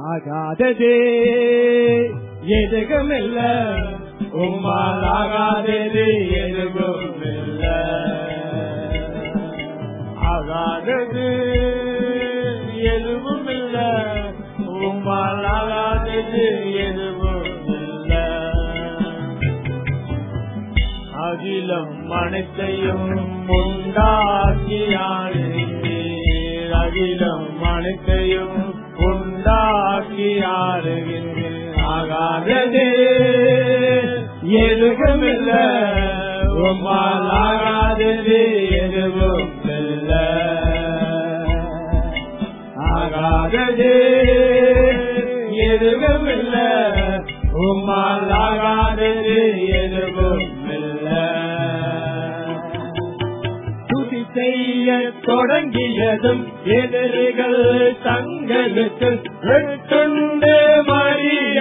ஆகாததே எதுகுமில்ல உம்மால் ஆகாதது எதுகுமில்ல ஆகாதது எதுவும் இல்ல உம்மால் ஆகாதது எதுவும் இல்ல அகிலம் அனைத்தையும் உண்டாக்கியானே அகிலம் அனைத்தையும் உண்டாக்கியாருகின்றேன் ஆகாதது எதுவும் இல்ல உம்மால் ஆகாதது எதுவும் இல்ல ஆகாதது எதுவும் இல்ல உம்மால் ஆகாதது எதுவும் இல்ல துதி செய்ய தொடங்கியதும் எதிரிகள் தங்களுக்கு வெட்டுண்டு மறிய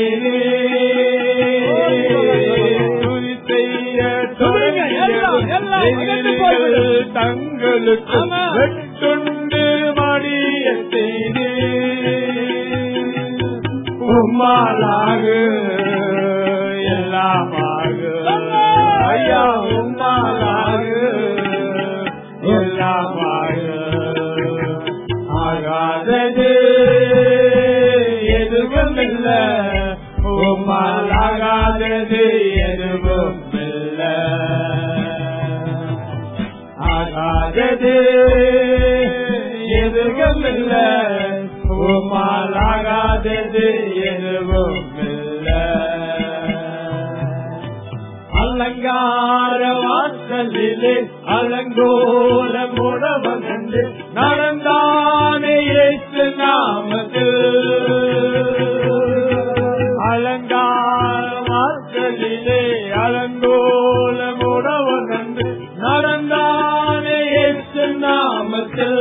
துதி செய்ய தொடங்கியதும் எதிரிகள் தங்களுக்கு வெட்டுண்டு மறிய செய்து உம்மாலாக எல்லாமாக ஐயா உம்மாலாக எல்லாமாக ஆகாதது எதுவும் இல்ல உம்மால் ஆகாதது எதுவும் இல்ல ஆகாதது எதுவும் இல்ல உம்மால் ஆகாதது எதுவும் இல்ல அலங்கார வாசலிலே அலங்கோல முடவன் கண்டு நடந்தானே இயேசு நாமத்தில் அலங்கார வாசலிலே அலங்கோல முடவன் கண்டு நடந்தானே இயேசு நாமத்தில்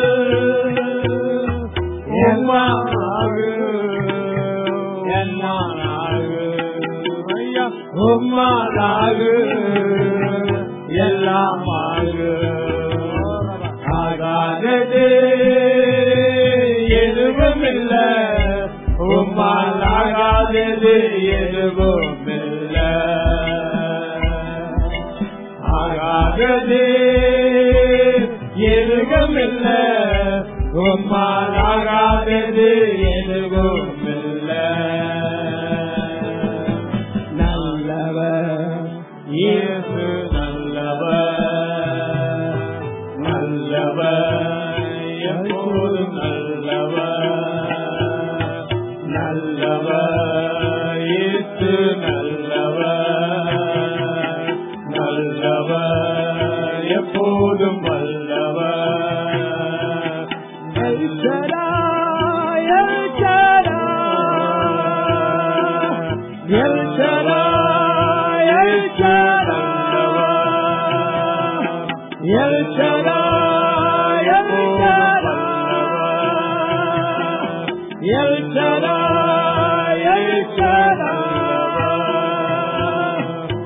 உம்மாக என்னாக ஐயா உம்மாதாக எல்லாமாக ஆகாதது எதுவும் இல்ல உம்மால் ஆகாதது எதுவும் இல்ல ஆகாதது எதுவும் இல்ல உம்மால் ஆகாதது எதுவும் இல்ல நல்லவர் இயேசு நல்லவர் நல்லவர் எப்போதும் நல்லவர் நல்லவர் இயேசு நல்லவர் நல்லவர் எப்போதும் வல்லவர் எல்சராய், எல்சராய், எல்சராய், எல்சராய், எல்சராய், எல்சராய், எல்சராய், எல்சராய்.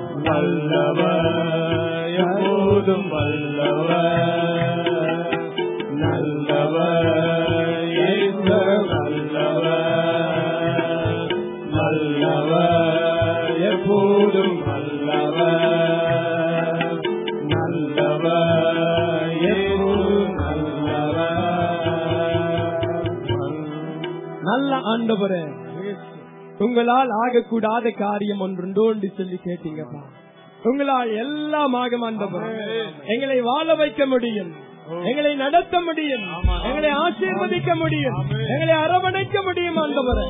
நல்லவர் எப்போதும் வல்லவர் நல்லவர் இயேசு நல்லவர் நல்லவர் எப்போதும் நல்லவர் நல்லவர் எப்போதும் நல்லவர் நல்ல ஆண்டவரே உங்களால் ஆகக்கூடாத காரியம் ஒன்றுண்டோ என்று சொல்லி கேட்டீங்கப்பா உங்களால் எல்லாம் ஆகும் ஆண்டவரே எங்களை வாழ வைக்க முடியும் எங்களை நடத்த முடியும் எங்களை ஆசீர்வதிக்க முடியும் எங்களை அரவணைக்க முடியும் ஆண்டவரே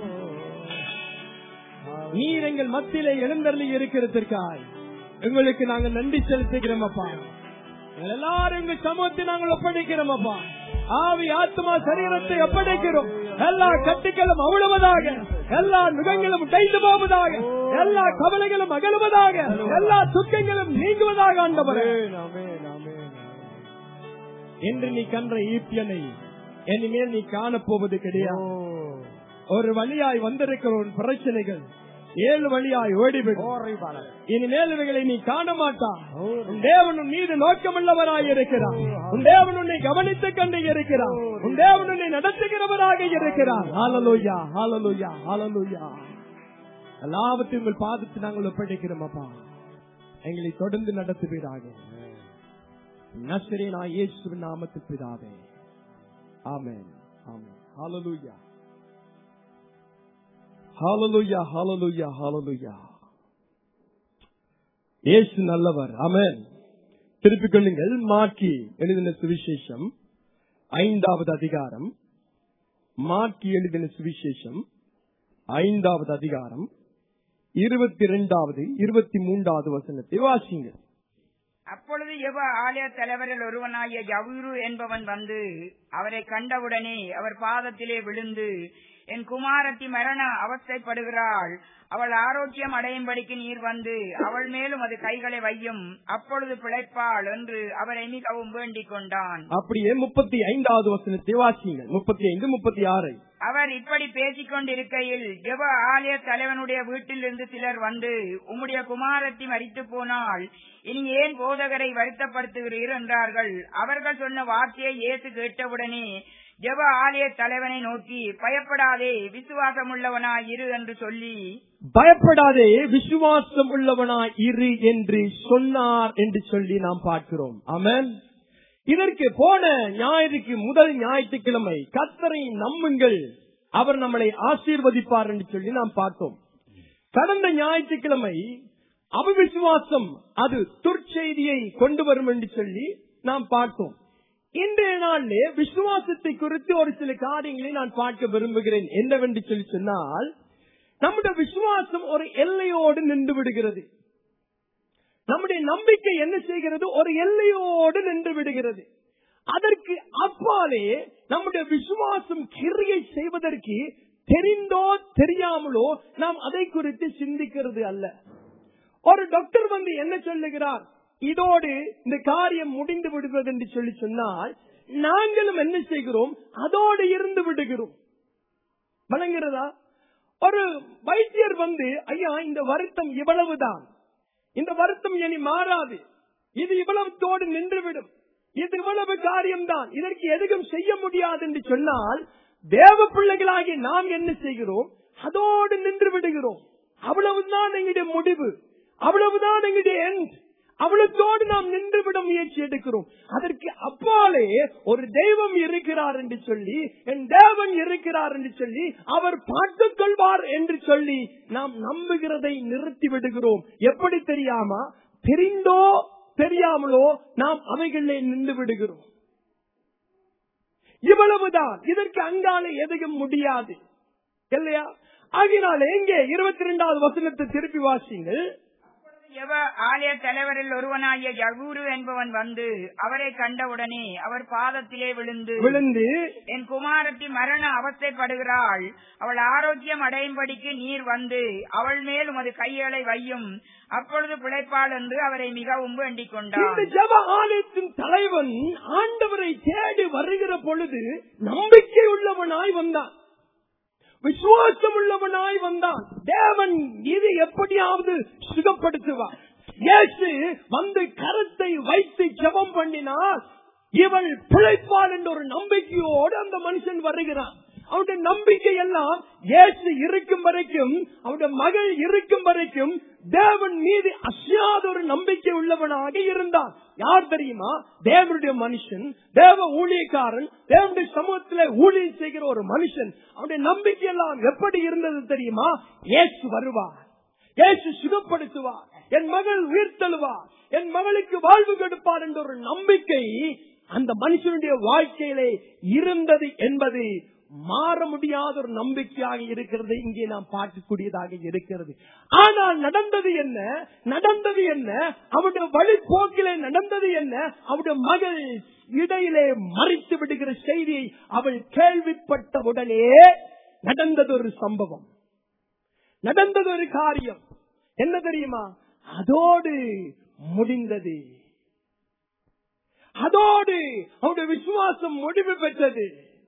நீர் எங்கள் மத்தியிலே எழுந்தருளி இருக்கிறதற்காய் உங்களுக்கு நாங்கள் நன்றி செலுத்துகிறோம் அப்பா எங்கள் எல்லாரும் எங்கள் சமூகத்தை நாங்கள் ஒப்படைக்கிறோம் அப்பா ஆவி ஆத்மா சரீரத்தை ஒப்படைக்கிறோம் எல்லா கட்டுகளும் அவ்வளவதாக எல்லா நுகங்களும் டைந்து போவதாக எல்லா கவலைகளும் அகலுவதாக எல்லா துக்கங்களும் நீங்குவதாக ஆண்டவரே என்று நீ கன்ற ஈப்பியனை இனிமேல் நீ காணப்போவது கிடையாது ஒரு வழியாய் வந்திருக்கிற உன் பிரச்சனைகள் ஏழு வழியாய் ஓடிவிடும் இனி மேலுவைகளை நீ காண மாட்டா உன் தேவன் உன் மீது நோக்கமுள்ளவராய் இருக்கிறார் உன் தேவன் உன்னை கவனித்துக் கொண்டு இருக்கிறார் உன் தேவன் உன்னை நடத்துகிறவராக இருக்கிறார் ஹalleluya ஹalleluya ஹalleluya எல்லாவற்றையும் உங்கள் பாதத்தில் நாங்கள் ஒப்படைக்கிறோம் அப்பா எங்களை தொடர்ந்து நடத்துவீராக நசரேனா இயேசுவின் நாமத்தில் பிதாவே ஆமென் ஆமென் ஹalleluya ஹalleluya ஹalleluya ஹalleluya இயேசு நல்லவர் ஆமென் திருப்பிக் கொள்ளுங்கள் மாக்கி எழுதின சுவிசேஷம் ஐந்தாவது அதிகாரம் மாக்கி எழுதின சுவிசேஷம் ஐந்தாவது அதிகாரம் இருபத்தி இரண்டாவது இருபத்தி மூன்றாவது வசனத்தை வாசிங்கள் அப்பொழுது எவ ஆலய தலைவரில் ஒருவனாகிய ஜவுரு என்பவன் வந்து அவரை கண்டவுடனே அவர் பாதத்திலே விழுந்து என் குமாரத்தி மரண அவஸ்தைப்படுகிறாள் அவள் ஆரோக்கியம் அடையும்படிக்கு நீர் வந்து அவள் மேலும் அது கைகளை வையும் அப்பொழுது பிழைப்பாள் என்று அவரை மிகவும் வேண்டிக் கொண்டான் அப்படியே முப்பத்தி ஐந்தாவது வசனத்தை வாசிங்கள் முப்பத்தி ஐந்து முப்பத்தி ஆறு அவர் இப்படி பேசிக் கொண்டிருக்கையில் ஜெப ஆலய தலைவனுடைய வீட்டிலிருந்து சிலர் வந்து உம்முடைய குமாரத்தி மரித்து போனால் இனி ஏன் போதகரை வருத்தப்படுத்துகிறீர் என்றார்கள் அவர்கள் சொன்ன வார்த்தையை இயேசு கேட்டவுடனே ஜெப ஆலய தலைவனை நோக்கி பயப்படாதே விசுவாசமுள்ளவனாய் இரு என்று சொல்லி பயப்படாதே விசுவாசம் உள்ளவனாய் இரு என்று சொன்னார் என்று சொல்லி நாம் பார்க்கிறோம் ஆமென் இதற்கு போன ஞாயிற்றுக்கு முதல் ஞாயிற்றுக்கிழமை கத்தரை நம்புங்கள் அவர் நம்மளை ஆசீர்வதிப்பார் என்று சொல்லி நாம் பார்த்தோம் கடந்த ஞாயிற்றுக்கிழமை அவிசுவாசம் அது துர்ச்செய்தியை கொண்டு வரும் என்று சொல்லி நாம் பார்த்தோம் இன்றைய நாளிலே விசுவாசத்தை குறித்து ஒரு சில காரியங்களை நான் பார்க்க விரும்புகிறேன் என்னவென்று சொல்லி சொன்னால் நம்முடைய விசுவாசம் ஒரு எல்லையோடு நின்று விடுகிறது நம்முடைய நம்பிக்கை என்ன செய்கிறது ஒரு எல்லையோடு நின்று விடுகிறது அதற்கு அப்பாலே நம்முடைய விசுவாசம் கிரியை செய்வதற்கு தெரிந்தோ தெரியாமலோ நாம் அதை குறித்து சிந்திக்கிறது அல்ல ஒரு டாக்டர் வந்து என்ன சொல்லுகிறார் இதோடு இந்த காரியம் முடிந்து விடுவது என்று சொல்லி சொன்னால் நாங்களும் என்ன செய்கிறோம் அதோடு இருந்து விடுகிறோம் வழங்குகிறதா ஒரு வைத்தியர் வந்து ஐயா இந்த வருத்தம் இவ்வளவுதான் இந்த வருத்தம் இனி மாறாது இது இவ்வளவுத்தோடு நின்றுவிடும் இது இவ்வளவு காரியம்தான் இதற்கு எதுவும் செய்ய முடியாது என்று சொன்னால் தேவ பிள்ளைகளாகி நாம் என்ன செய்கிறோம் அதோடு நின்று விடுகிறோம் அவ்வளவுதான் எங்களுடைய முடிவு அவ்வளவுதான் எங்களுடைய end. அவ்வளத்தோடு நாம் நின்றுவிட முயற்சி எடுக்கிறோம் அதற்கு அப்பாலே ஒரு தெய்வம் இருக்கிறார் என்று சொல்லி என் தேவன் இருக்கிறார் என்று சொல்லி அவர் பார்த்துக் கொள்வார் என்று சொல்லி நாம் நம்புகிறதை நிறுத்தி விடுகிறோம் எப்படி தெரியாம தெரிந்தோ தெரியாமலோ நாம் அவைகளிலே நின்று விடுகிறோம் இவ்வளவுதான் இதற்கு அங்காலே எதையும் முடியாது இல்லையா ஆகினால எங்கே இருபத்தி இரண்டாவது வசனத்தை திருப்பி வாசிங்கள் எவ ஆலய தலைவரில் ஒருவனாகிய ஜகூரு என்பவன் வந்து அவரை கண்டவுடனே அவர் பாதத்திலே விழுந்து விழுந்து என் குமாரத்தி மரண அவஸ்தைப்படுகிறாள் அவள் ஆரோக்கியம் அடையும்படிக்கு நீர் வந்து அவள் மேல் உமது கைகளை வையும் அப்பொழுது பிழைப்பாள் என்று அவரை மிகவும் வேண்டிக் இந்த கொண்டான் ஜப ஆலயத்தின் தலைவன் ஆண்டவரை தேடி வருகிற பொழுது நம்பிக்கை உள்ளவனாய் வந்தான் விசுவாசம் உள்ளவனாய் வந்தான் தேவன் இது எப்படியாவது சுகப்படுத்துவார் இயேசு வந்து கரத்தை வைத்து ஜெபம் பண்ணினார் இவள் பிழைப்பாள் என்ற ஒரு நம்பிக்கையோடு அந்த மனுஷன் வருகிறான் அவனுடைய நம்பிக்கை எல்லாம் இயேசு இருக்கும் வரைக்கும் அவனுடைய மகள் இருக்கும் வரைக்கும் தேவன் மீது அசையாத ஒரு நம்பிக்கை உள்ளவனாக இருந்தான் யார் தெரியுமா தேவனுடைய மனுஷன் தேவ ஊழியக்காரன் தேவனுடைய சமூகத்தில் ஊழியம் செய்கிற ஒரு மனுஷன் அவனுடைய நம்பிக்கை எல்லாம் எப்படி இருந்தது தெரியுமா இயேசு வருவார் இயேசு சுகப்படுத்துவார் என் மகள் உயிர்த்தெழுவார் என் மகளுக்கு வாழ்வு கொடுப்பார் என்ற ஒரு நம்பிக்கை அந்த மனுஷனுடைய வாழ்க்கையிலே இருந்தது என்பது மாற முடியாத ஒரு நம்பிக்கையாக இருக்கிறது இங்கே நாம் பார்க்கக்கூடியதாக இருக்கிறது ஆனால் நடந்தது என்ன நடந்தது என்ன அவருடைய வழிபோக்கிலே நடந்தது என்ன அவருடைய மகள் இடையிலே மறைத்து விடுகிற செய்தியை அவள் கேள்விப்பட்டவுடனே நடந்தது ஒரு சம்பவம் நடந்தது ஒரு காரியம் என்ன தெரியுமா அதோடு முடிந்தது அதோடு அவருடைய விசுவாசம் முடிவு பெற்றது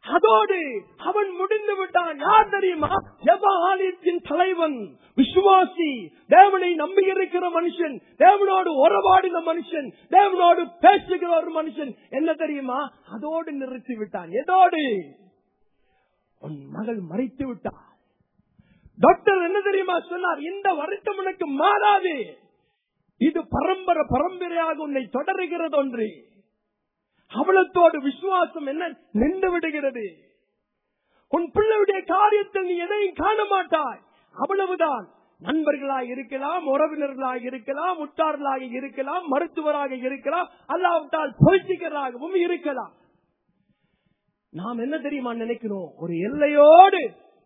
அதோடு அவன் முடிந்து விட்டான் யார் தெரியுமா ஜபாலயத்தின் தலைவன் விசுவாசி தேவனை நம்பி இருக்கிற மனுஷன் தேவனோடு உறவாடின மனுஷன் தேவனோடு பேசுகிற ஒரு மனுஷன் என்ன தெரியுமா அதோடு நிறுத்தி விட்டான் எதோடு உன் மகள் மறைத்து விட்டார் டாக்டர் என்ன தெரியுமா சொன்னார் இந்த வருத்தம் உனக்கு மாறாது இது பரம்பரை பரம்பரையாக உன்னை தொடருகிறது ஒன்று அவளத்தோடு விசுவாசம் என்ன நின்று விடுகிறது உன் பிள்ளையுடைய காரியத்தில் நீ எதையும் காண மாட்டாய் அவ்வளவுதான் நண்பர்களாக இருக்கலாம் உறவினர்களாக இருக்கலாம் உற்றார்களாக இருக்கலாம் மருத்துவராக இருக்கலாம் அல்லாவிட்டால் பொலிட்டிக்கராகவும் இருக்கலாம் நாம் என்ன தெரியுமா நினைக்கிறோம் ஒரு எல்லையோடு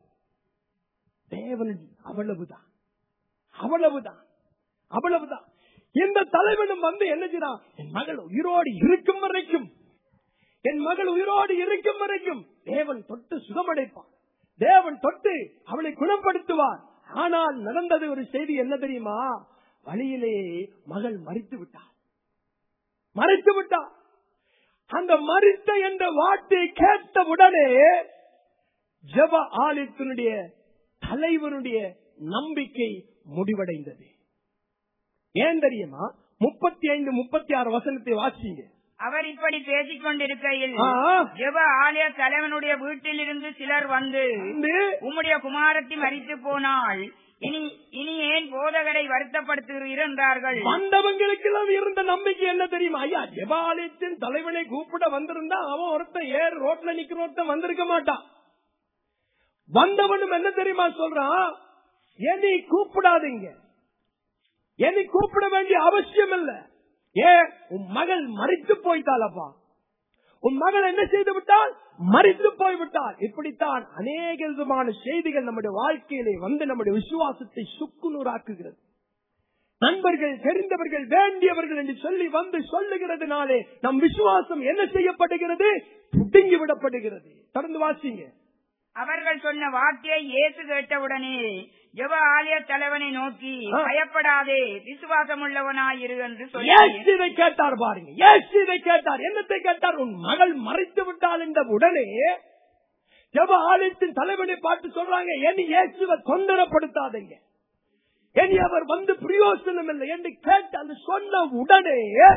தேவன் அவ்வளவுதான் அவ்வளவுதான் அவ்வளவுதான் இந்த தலைவனும் வந்து என்ன செய்றான் என் மகள் உயிரோடு இருக்கும் வரைக்கும் என் மகள் உயிரோடு இருக்கும் வரைக்கும் தேவன் தொட்டு சுகமடைப்பான் தேவன் தொட்டு அவளை குணப்படுத்துவார் ஆனால் நடந்தது ஒரு செய்தி என்ன தெரியுமா வழியிலே மகள் மறித்து விட்டார் மறித்து விட்டார் அந்த மறித்த என்ற வார்த்தை கேட்ட உடனே ஜப ஆலயத்தினுடைய தலைவனுடைய நம்பிக்கை முடிவடைந்தது ஏன் தெரியுமா முப்பத்தி ஐந்து முப்பத்தி ஆறு வசனத்தை வாசிங்க அவர் இப்படி பேசிக் கொண்டிருக்கையில் ஆ. ஜெப ஆலய தலைவனுடைய வீட்டிலிருந்து சிலர் வந்து வந்து உம்முடைய குமாரத்தி மரித்து போனால் இனி இனி ஏன் போதகரை வருத்தப்படுத்துகிறீர் என்றார்கள் வந்தவங்களுக்கு எல்லாம் இருந்த நம்பிக்கை என்ன தெரியுமா ஐயா ஜெபாலயத்தின் தலைவனை கூப்பிட வந்திருந்தா அவன் ஒருத்தன் ஏர் ரோட்ல நிக்கிற ஒருத்தன் வந்திருக்க மாட்டான் வந்தவனும் என்ன தெரியுமா சொல்றான் என்னை கூப்பிடாதீங்க என்னை கூப்பிட வேண்டிய அவசியம் இல்ல ஏன் உன் மகள் மறித்து போய்த்தாளப்பா உன் மகள் என்ன செய்து விட்டால் மறித்து போய்விட்டால் இப்படித்தான் அநேக விதமான செய்திகள் நம்முடைய வாழ்க்கையிலே வந்து நம்முடைய விசுவாசத்தை சுக்குநூறாக்குகிறது நண்பர்கள் தெரிந்தவர்கள் வேண்டியவர்கள் என்று சொல்லி வந்து சொல்லுகிறதுனாலே நம் விசுவாசம் என்ன செய்யப்படுகிறது புடுங்கி விடப்படுகிறது தொடர்ந்து வாசிங்க அவர்கள் சொன்ன வார்த்தையை இயேசு கேட்டவுடனே ஜெப ஆலய தலைவனை நோக்கி ஆ. பயப்படாதே விசுவாசமுள்ளவனாயிரு என்று சொல்லி இயேசு இதை கேட்டார் பாருங்க இயேசு இதை கேட்டார் என்னத்தை கேட்டார் உன் மகள் மறைத்து விட்டால் என்ற உடனே ஜப ஆலயத்தின் தலைவனை பார்த்து சொல்றாங்க என் இயேசுவை தொந்தரப்படுத்தாதீங்க இனி அவர் வந்து பிரயோசனம் இல்லை என்று கேட்டு அந்த சொன்ன உடனே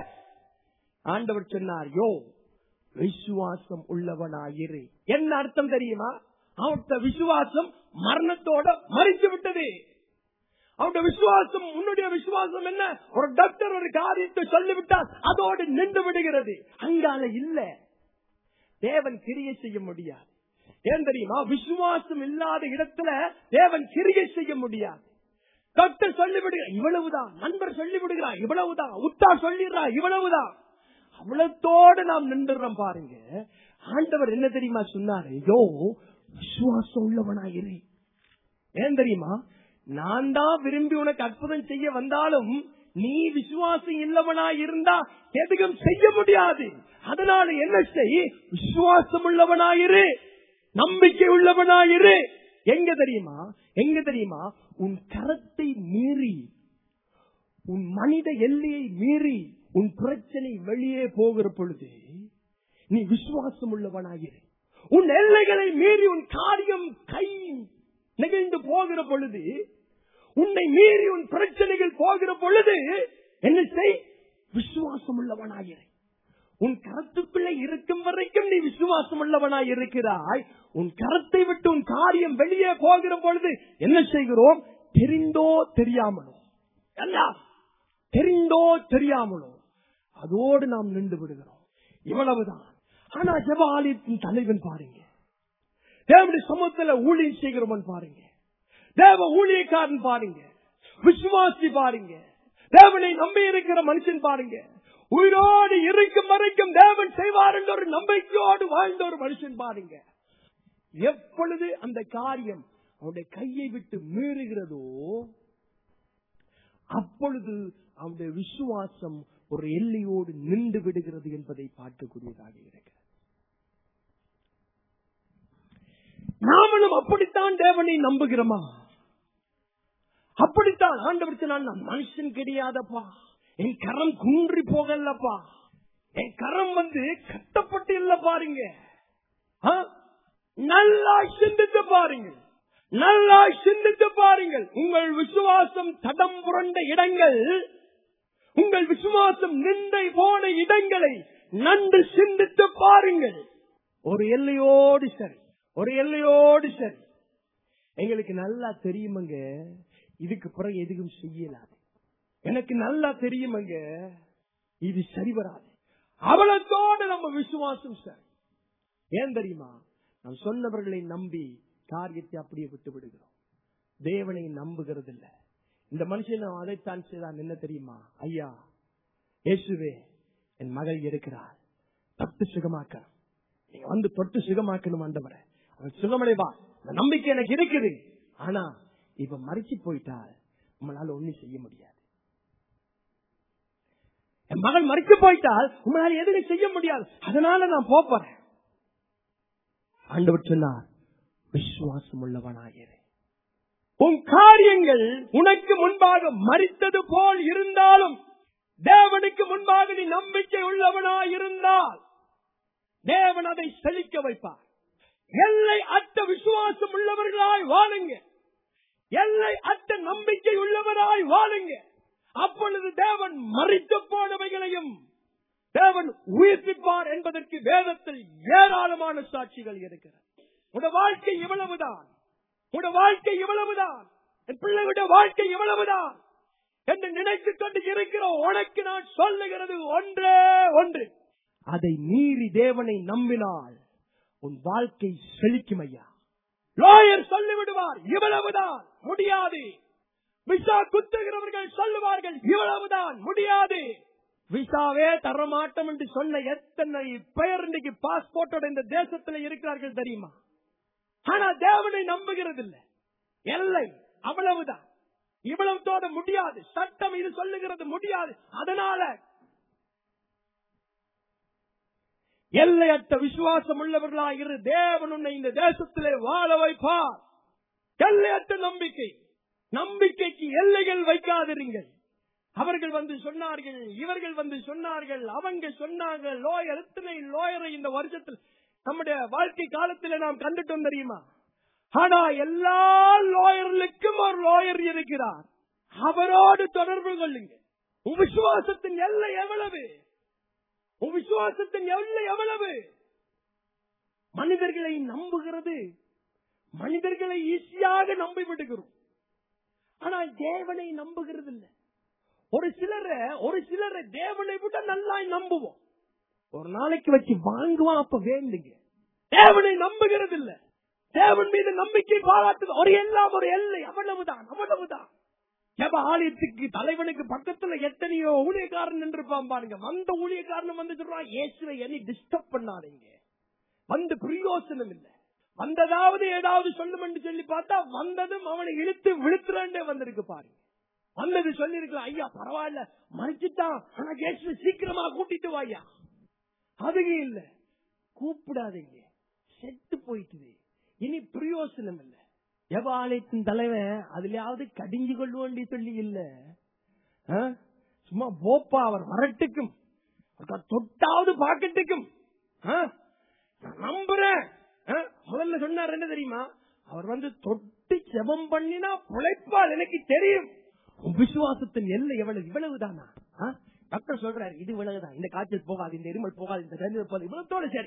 ஆண்டவர் சொன்னார் யோ விசுவாசம் உள்ளவனாயிரு என்ன அர்த்தம் தெரியுமா அவர்த்த விசுவாசம் மரணத்தோட மறித்து விட்டது அவருடைய விசுவாசம் உன்னுடைய விசுவாசம் என்ன ஒரு டாக்டர் ஒரு காரியத்தை சொல்லிவிட்டால் அதோடு நின்று விடுகிறது அங்கால இல்ல தேவன் கிரியை செய்ய முடியாது ஏன் தெரியுமா விசுவாசம் இல்லாத இடத்துல தேவன் கிரியை செய்ய முடியாது டாக்டர் சொல்லிவிடுகிறார் இவ்வளவுதான் நண்பர் சொல்லிவிடுகிறார் இவ்வளவுதான் உத்தா சொல்லிடுறா இவ்வளவுதான் அவ்வளத்தோடு நாம் நின்றுறோம் பாருங்க ஆண்டவர் என்ன தெரியுமா சொன்னாரு ஐயோ விசுவாசம் உள்ளவனாயிரு ஏன் தெரியுமா நான் தான் விரும்பி உனக்கு அற்புதம் செய்ய வந்தாலும் நீ விசுவாசம் இல்லவனா இருந்தா எதுவும் செய்ய முடியாது அதனால என்ன செய் விசுவாசம் உள்ளவனாயிரு நம்பிக்கை உள்ளவனாயிரு எங்க தெரியுமா எங்க தெரியுமா உன் கரத்தை மீறி உன் மனித எல்லையை மீறி உன் பிரச்சனை வெளியே போகிற பொழுது நீ விசுவாசம் உள்ளவனாயிரு உன் எல்லைகளை மீறி உன் காரியம் கை நெகிழ்ந்து போகிற பொழுது உன்னை மீறி உன் பிரச்சனைகள் போகிற பொழுது என்ன செய் விசுவாசம் உள்ளவனாயிரு உன் கரத்துக்குள்ளே இருக்கும் வரைக்கும் நீ விசுவாசம் உள்ளவனாய் இருக்கிறாய் உன் கரத்தை விட்டு உன் காரியம் வெளியே போகிற பொழுது என்ன செய்கிறோம் தெரிந்தோ தெரியாமலோ எல்லாம் தெரிந்தோ தெரியாமலோ அதோடு நாம் நின்று விடுகிறோம் இவ்வளவுதான் ஆனா ஜெப ஆலயத்தின் தலைவன் பாருங்க தேவனுடைய சமூகத்துல ஊழியம் செய்கிறவன் பாருங்க தேவ ஊழியக்காரன் பாருங்க விசுவாசி பாருங்க தேவனை நம்பி இருக்கிற மனுஷன் பாருங்க உயிரோடு இருக்கும் வரைக்கும் தேவன் செய்வார் என்ற ஒரு நம்பிக்கையோடு வாழ்ந்த ஒரு மனுஷன் பாருங்க எப்பொழுது அந்த காரியம் அவனுடைய கையை விட்டு மீறுகிறதோ அப்பொழுது அவனுடைய விசுவாசம் ஒரு எல்லையோடு நின்று விடுகிறது என்பதை பார்க்கக்கூடியதாக இருக்கிறது நாமளும் அப்படித்தான் தேவனை நம்புகிறோமா அப்படித்தான் ஆண்டவருக்கு நான் நான் மனுஷன் கிடையாதப்பா என் கரம் குன்றி போகலப்பா என் கரம் வந்து கட்டப்பட்டு இல்ல பாருங்க ஆ? நல்லா சிந்தித்து பாருங்கள் நல்லா சிந்தித்து பாருங்கள் உங்கள் விசுவாசம் தடம் புரண்ட இடங்கள் உங்கள் விசுவாசம் நிந்தை போன இடங்களை நன்று சிந்தித்து பாருங்கள் ஒரு எல்லையோடு சரி ஒரு எல்லையோடு சரி எங்களுக்கு நல்லா தெரியுமங்க இதுக்கு பிறகு எதுவும் செய்யலாது எனக்கு நல்லா தெரியுமங்க இது சரி வராது அவளத்தோடு நம்ம விசுவாசம் சரி ஏன் தெரியுமா நாம் சொன்னவர்களை நம்பி காரியத்தை அப்படியே விட்டு விடுகிறோம் தேவனை நம்புகிறது இல்ல இந்த மனுஷன் அவன் அதைத்தான் செய்தான் என்ன தெரியுமா ஐயா இயேசுவே என் மகள் இருக்கிறார் தொட்டு சுகமாக்க நீங்க வந்து தொட்டு சுகமாக்கணும் ஆண்டவரே அவன் சுகமடைவா இந்த நம்பிக்கை எனக்கு இருக்குது ஆனா இப்ப மறைச்சு போயிட்டால் நம்மளால ஒண்ணும் செய்ய முடியாது என் மகள் மறைச்சு போயிட்டால் உங்களால எதுவும் செய்ய முடியாது அதனால நான் போறேன் ஆண்டவர் சொன்னார் விசுவாசம் உள்ளவனாயிரு உன் காரியங்கள் உனக்கு முன்பாக மறித்தது போல் இருந்தாலும் தேவனுக்கு முன்பாக நீ நம்பிக்கை உள்ளவனாய் இருந்தால் தேவன் அதை செழிக்க வைப்பார் எல்லை அற்ற விசுவாசம் உள்ளவர்களாய் வாழுங்க எல்லை அற்ற நம்பிக்கை உள்ளவராய் வாழுங்க அப்பொழுது தேவன் மறித்து போனவைகளையும் தேவன் உயிர்ப்பிப்பார் என்பதற்கு வேதத்தில் ஏராளமான சாட்சிகள் இருக்கிறது உட வாழ்க்கை இவ்வளவுதான் உட வாழ்க்கை இவ்வளவுதான் என் பிள்ளைகளுடைய வாழ்க்கை இவ்வளவுதான் என்று நினைத்துக் கொண்டு இருக்கிற உனக்கு நான் சொல்லுகிறது ஒன்றே ஒன்று அதை மீறி தேவனை நம்பினால் உன் வாழ்க்கை செழிக்கும் ஐயா லோயர் சொல்லிவிடுவார் இவ்வளவுதான் முடியாது விசா குத்துகிறவர்கள் சொல்லுவார்கள் இவ்வளவுதான் முடியாது விசாவே தரமாட்டம் என்று சொன்ன எத்தனை பெயர் இன்னைக்கு பாஸ்போர்ட்டோட இந்த தேசத்துல இருக்கிறார்கள் தெரியுமா ஆனா தேவனை நம்புகிறது இல்ல எல்லை அவ்வளவுதான் இவ்வளவுத்தோட முடியாது சட்டம் இது சொல்லுகிறது முடியாது அதனால எல்லையற்ற விசுவாசம் உள்ளவர்களா இரு தேவன் உன்னை இந்த தேசத்திலே வாழ வைப்பார் எல்லையற்ற நம்பிக்கை நம்பிக்கைக்கு எல்லைகள் வைக்காதிருங்கள் அவர்கள் வந்து சொன்னார்கள் இவர்கள் வந்து சொன்னார்கள் அவங்க சொன்னாங்க லோயர் எத்தனை லோயரை இந்த வருஷத்தில் நம்முடைய வாழ்க்கை காலத்தில் நாம் கண்டுட்டோம் தெரியுமா ஆனா எல்லா லோயர்களுக்கும் ஒரு லோயர் இருக்கிறார் அவரோடு தொடர்பு கொள்ளுங்க உன் விசுவாசத்தின் எல்லை எவ்வளவு உன் விசுவாசத்தின் எல்லை எவ்வளவு மனிதர்களை நம்புகிறது மனிதர்களை ஈஸியாக நம்பி விடுகிறோம் ஆனால் தேவனை நம்புகிறது இல்லை ஒரு சிலரை ஒரு சிலரை தேவனை விட நல்லா நம்புவோம் ஒரு நாளைக்கு வச்சு வாங்குவான் அப்ப வேண்டுங்க தேவனை நம்புகிறது இல்ல தேவன் மீது நம்பிக்கை பாராட்டு ஒரு எல்லாம் ஒரு எல்லை அவ்வளவுதான் அவ்வளவுதான் ஜப ஆலயத்துக்கு தலைவனுக்கு பக்கத்துல எத்தனையோ ஊழியக்காரன் நின்றுப்பான் பாருங்க வந்த ஊழியக்காரன் வந்து சொல்றான் இயேசுவை என்னை டிஸ்டர்ப் பண்ணாதீங்க வந்து பிரயோசனம் இல்ல வந்ததாவது ஏதாவது சொல்லும் என்று சொல்லி பார்த்தா வந்ததும் அவனை இழுத்து விழுத்துறாண்டே வந்திருக்கு பாருங்க வந்தது சொல்லி இருக்கலாம் ஐயா பரவாயில்ல மறைச்சிட்டான் ஆனா இயேசுவை சீக்கிரமா கூட்டிட்டு வாயா அதுக்கு இல்ல கூப்பிடாதீங்க செத்து போயிட்டுது இனி பிரயோசனம் இல்ல ஜபாலயத்தின் தலைவன் அதுலயாவது கடிஞ்சு கொள்வோண்டி சொல்லி இல்ல ஆ? சும்மா போப்பா அவர் வரட்டுக்கும் அவருக்கு தொட்டாவது பாக்கட்டுக்கும் ஆ? நான் நம்புறேன் ஆ? முதல்ல சொன்னார் என்ன தெரியுமா அவர் வந்து தொட்டு ஜெபம் பண்ணினா பிழைப்பால் எனக்கு தெரியும் உன் விசுவாசத்தின் எல்லை எவ்வளவு இவ்வளவுதானா ஆ? டாக்டர் சொல்றாரு இது இவ்வளவுதான் இந்த காய்ச்சல் போகாது இந்த இருமல் போகாது இந்த தண்ணீர் போகாது இவ்வளவுத்தோட சரி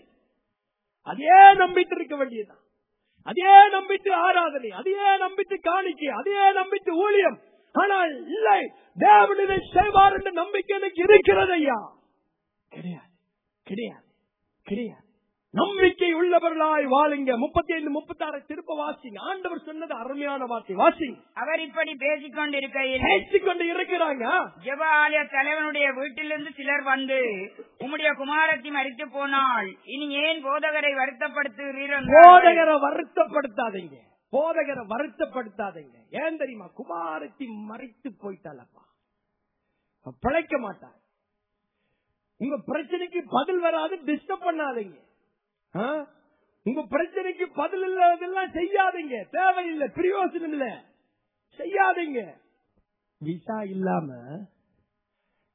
அதே நம்பிட்டு இருக்க வேண்டியதுதான் அதே நம்பிட்டு ஆராதனை அதே நம்பிட்டு காணிக்கை அதே நம்பிட்டு ஊழியம் ஆனால் இல்லை தேவன் இதை செய்வார் என்ற நம்பிக்கை எனக்கு இருக்கிறது ஐயா கிடையாது கிடையாது கிடையாது நம்பிக்கை உள்ளவர்களாய் வாழுங்க முப்பத்தி ஐந்து முப்பத்தி ஆறு திருப்ப வாசிங்க ஆண்டவர் சொன்னது அருமையான வார்த்தை வாசிங்க அவர் இப்படி பேசிக் கொண்டிருக்கையில் பேசிக் கொண்டு இருக்கிறாங்க ஜெப ஆலய தலைவனுடைய வீட்டிலிருந்து சிலர் வந்து உம்முடைய குமாரத்தி மறித்து போனால் இனி ஏன் போதகரை வருத்தப்படுத்துகிறீர்கள் என்றார்கள். போதகரை வருத்தப்படுத்தாதீங்க போதகரை வருத்தப்படுத்தாதீங்க ஏன் தெரியுமா குமாரத்தி மறைத்து போயிட்டாளப்பா அவ பிழைக்க மாட்டார் உங்க பிரச்சனைக்கு பதில் வராது டிஸ்டர்ப் பண்ணாதீங்க ஆ? உங்க பிரச்சனைக்கு பதில் இல்லாததெல்லாம் செய்யாதீங்க தேவையில்லை பிரயோசனம் இல்ல செய்யாதீங்க விசா இல்லாம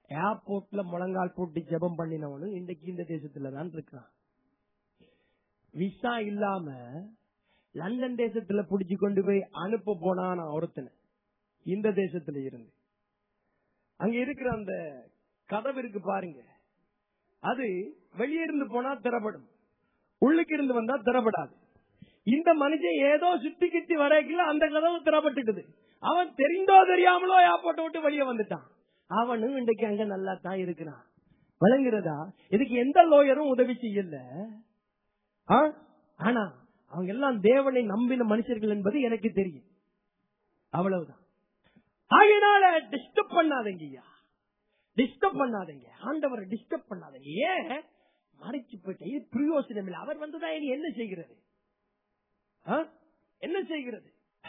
ஏர்போர்ட்ல முழங்கால் போட்டு ஜெபம் பண்ணினவனும் இன்றைக்கு இந்த தேசத்துல தான் இருக்கான் விசா இல்லாம லண்டன் தேசத்துல புடிச்சு கொண்டு போய் அனுப்ப போனான் ஒருத்தனை இந்த தேசத்துல இருந்து அங்க இருக்கிற அந்த கதவு இருக்கு பாருங்க அது வெளியே இருந்து போனா திறப்படும் உள்ளுக்கு இருந்து வந்தா திறப்படாது இந்த மனுஷன் ஏதோ சுத்தி கிட்டி வரைக்கல அந்த கதவு திறப்பட்டுட்டுது அவன் தெரிந்தோ தெரியாமலோ ஏர்போர்ட்டை விட்டு வெளியே வந்துட்டான் அவனும் இன்றைக்கு அங்க நல்லா தான் இருக்கிறான் விளங்குறதா இதுக்கு எந்த லோயரும் உதவி செய்யல ஆ? ஆனா அவங்க எல்லாம் தேவனை நம்பின மனுஷர்கள் என்பது எனக்கு தெரியும் அவ்வளவுதான் ஆகையினால டிஸ்டர்ப் பண்ணாதீங்கய்யா டிஸ்டர்ப் பண்ணாதீங்க ஆண்டவரை டிஸ்டர்ப் பண்ணாதீங்க ஏன் மறைச்சு போயிட்ட இது பிரயோசனம் இல்லை அவர் வந்துதான் இனி என்ன செய்கிறது ஆ? என்ன செய்கிறது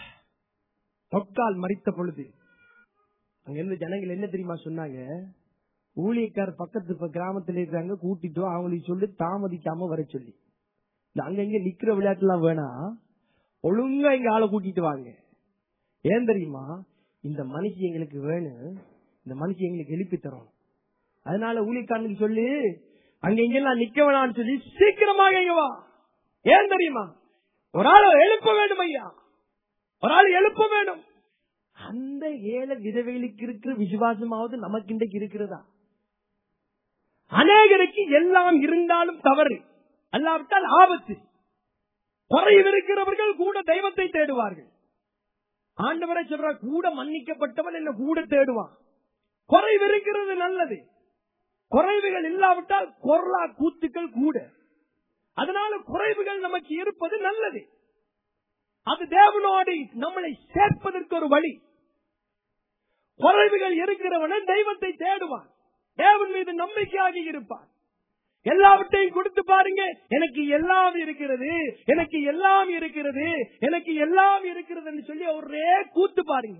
தொக்கால் மறித்த பொழுது அங்க இருந்து ஜனங்கள் என்ன தெரியுமா சொன்னாங்க ஊழியக்கார் பக்கத்து இப்ப கிராமத்துல இருக்காங்க கூட்டிட்டோம் அவங்களுக்கு சொல்லி தாமதிக்காம வர சொல்லி இந்த அங்கங்க நிக்கிற விளையாட்டுலாம் வேணாம் ஒழுங்கா இங்க ஆளை கூட்டிட்டு வாங்க ஏன் தெரியுமா இந்த மனுஷி எங்களுக்கு வேணும் இந்த மனுஷி எங்களுக்கு எழுப்பி தரும் அதனால ஊழியக்காரனுக்கு சொல்லி அங்க இங்கெல்லாம் நிக்க வேணாம்னு சொல்லி சீக்கிரமாக இங்க வா ஏன் தெரியுமா ஒரு ஆள் எழுப்ப வேண்டும் ஐயா ஒரு ஆள் எழுப்ப வேண்டும் அந்த ஏழை விதவைகளுக்கு இருக்கிற விசுவாசமாவது நமக்கு இன்றைக்கு இருக்கிறதா அநேகருக்கு எல்லாம் இருந்தாலும் தவறு அல்லாவிட்டால் ஆபத்து குறைவு இருக்கிறவர்கள் கூட தெய்வத்தை தேடுவார்கள் ஆண்டவரை சொல்ற கூட மன்னிக்கப்பட்டவன் என்ன கூட தேடுவான் குறைவு இருக்கிறது நல்லது குறைவுகள் இல்லாவிட்டால் கொர்லா கூத்துக்கள் கூட அதனால குறைவுகள் நமக்கு இருப்பது நல்லது அது தேவனோடு நம்மளை சேர்ப்பதற்கு ஒரு வழி குறைவுகள் இருக்கிறவன தெய்வத்தை தேடுவான் தேவன் மீது நம்பிக்கையாக இருப்பான் எல்லாவற்றையும் கொடுத்து பாருங்க எனக்கு எல்லாம் இருக்கிறது எனக்கு எல்லாம் இருக்கிறது எனக்கு எல்லாம் இருக்கிறது என்று சொல்லி ஒரே கூத்து பாருங்க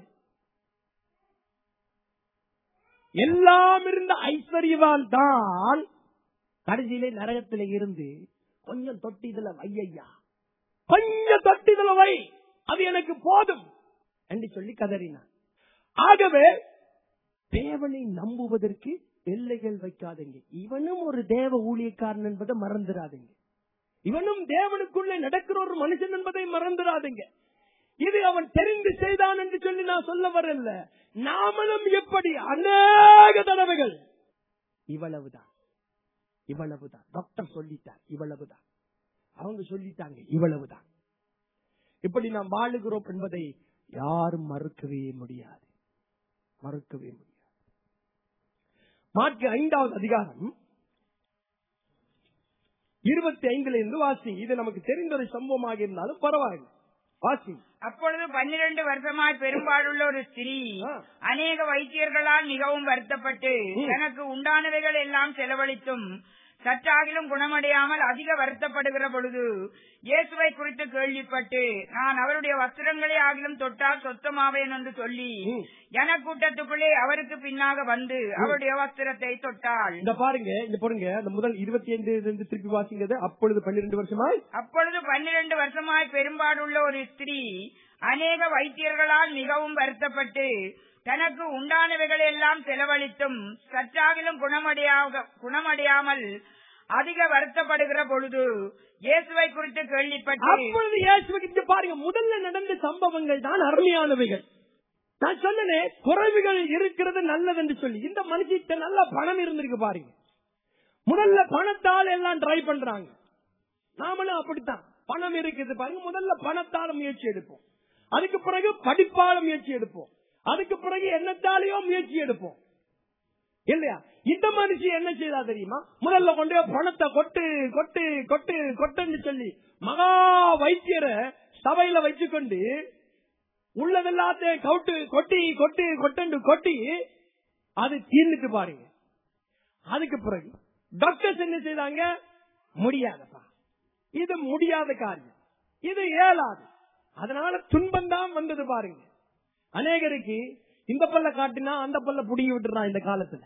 எல்லாம் இருந்த ஐஸ்வர்யவான் தான் கடைசியிலே நரகத்தில இருந்து கொஞ்சம் தொட்டி இதுல வையா கொஞ்சம் தொட்டி இதுல வை அது எனக்கு போதும் என்று சொல்லி கதறினான் ஆகவே தேவனை நம்புவதற்கு எல்லைகள் வைக்காதீங்க இவனும் ஒரு தேவ ஊழியக்காரன் என்பதை மறந்துடாதீங்க இவனும் தேவனுக்குள்ளே நடக்கிற ஒரு மனுஷன் என்பதை மறந்துடாதீங்க இது அவன் தெரிந்து செய்தான் என்று சொல்லி நான் சொல்ல வரல நாமளும் எப்படி அநேக தடவைகள் இவ்வளவுதான் இவ்வளவுதான் டாக்டர் சொல்லிட்டார் இவ்வளவுதான் அவங்க சொல்லிட்டாங்க இவ்வளவுதான் இப்படி நாம் வாழுகிறோம் என்பதை யாரும் மறுக்கவே முடியாது மறுக்கவே முடியாது மார்க்கு ஐந்தாவது அதிகாரம் இருபத்தி ஐந்துல இருந்து வாசி இது நமக்கு தெரிந்த ஒரு சம்பவமாக இருந்தாலும் பரவாயில்லை வாசி அப்பொழுது பன்னிரண்டு வருஷமாய் பெரும்பாலுள்ள ஒரு ஸ்திரீ ஆ. அநேக வைத்தியர்களால் மிகவும் வருத்தப்பட்டு ம். தனக்கு உண்டானவைகள் எல்லாம் செலவழித்தும் சற்றாகிலும் குணமடையாமல் அதிக வருத்தப்படுகிற பொழுது இயேசுவை குறித்து கேள்விப்பட்டு நான் அவருடைய வஸ்திரங்களே ஆகிலும் தொட்டால் சொத்தமாவேன் என்று சொல்லி ம். ஜனக்கூட்டத்துக்குள்ளே அவருக்கு பின்னாக வந்து அவருடைய வஸ்திரத்தை தொட்டாள் இந்த பாருங்க இந்த பாருங்க அந்த முதல் இருபத்தி ஐந்து இருந்து திருப்பி வாசிங்கிறது அப்பொழுது பன்னிரண்டு வருஷமாய் அப்பொழுது பன்னிரண்டு வருஷமாய் பெரும்பாடுள்ள ஒரு ஸ்திரீ அநேக வைத்தியர்களால் மிகவும் வருத்தப்பட்டு தனக்கு உண்டானவைகள் எல்லாம் செலவழித்தும் சற்றாகிலும் குணமடையாக குணமடையாமல் அதிக வருத்தப்படுகிற பொழுது இயேசுவை குறித்து கேள்விப்பட்டு அப்பொழுது இயேசுவுக்கு இங்க பாருங்க முதல்ல நடந்த சம்பவங்கள் தான் அருமையானவைகள் நான் சொன்னேன் குறைவுகள் இருக்கிறது நல்லது என்று சொல்லி இந்த மனுஷிட்ட நல்ல பணம் இருந்திருக்கு பாருங்க முதல்ல பணத்தால் எல்லாம் ட்ரை பண்றாங்க நாமளும் அப்படித்தான் பணம் இருக்குது பாருங்க முதல்ல பணத்தால முயற்சி எடுப்போம் அதுக்கு பிறகு படிப்பால முயற்சி எடுப்போம் அதுக்கு பிறகு எண்ணத்தாலேயோ முயற்சி எடுப்போம் இல்லையா இந்த மனுஷி என்ன செய்தா தெரியுமா முதல்ல கொண்டு போய் பணத்தை கொட்டு கொட்டு கொட்டு கொட்டுன்னு சொல்லி மகா வைத்தியரை சபையில வச்சுக்கொண்டு உள்ளதெல்லாத்தையும் கவுட்டு கொட்டி கொட்டி கொட்டண்டு கொட்டி அது தீர்ந்துட்டு பாருங்க அதுக்கு பிறகு டாக்டர்ஸ் என்ன செய்தாங்க முடியாதப்பா இது முடியாத காரியம் இது இயலாது அதனால துன்பம் தான் வந்தது பாருங்க அநேகருக்கு இந்த பல்ல காட்டினா அந்த பல்ல புடுங்கி விட்டுறான் இந்த காலத்துல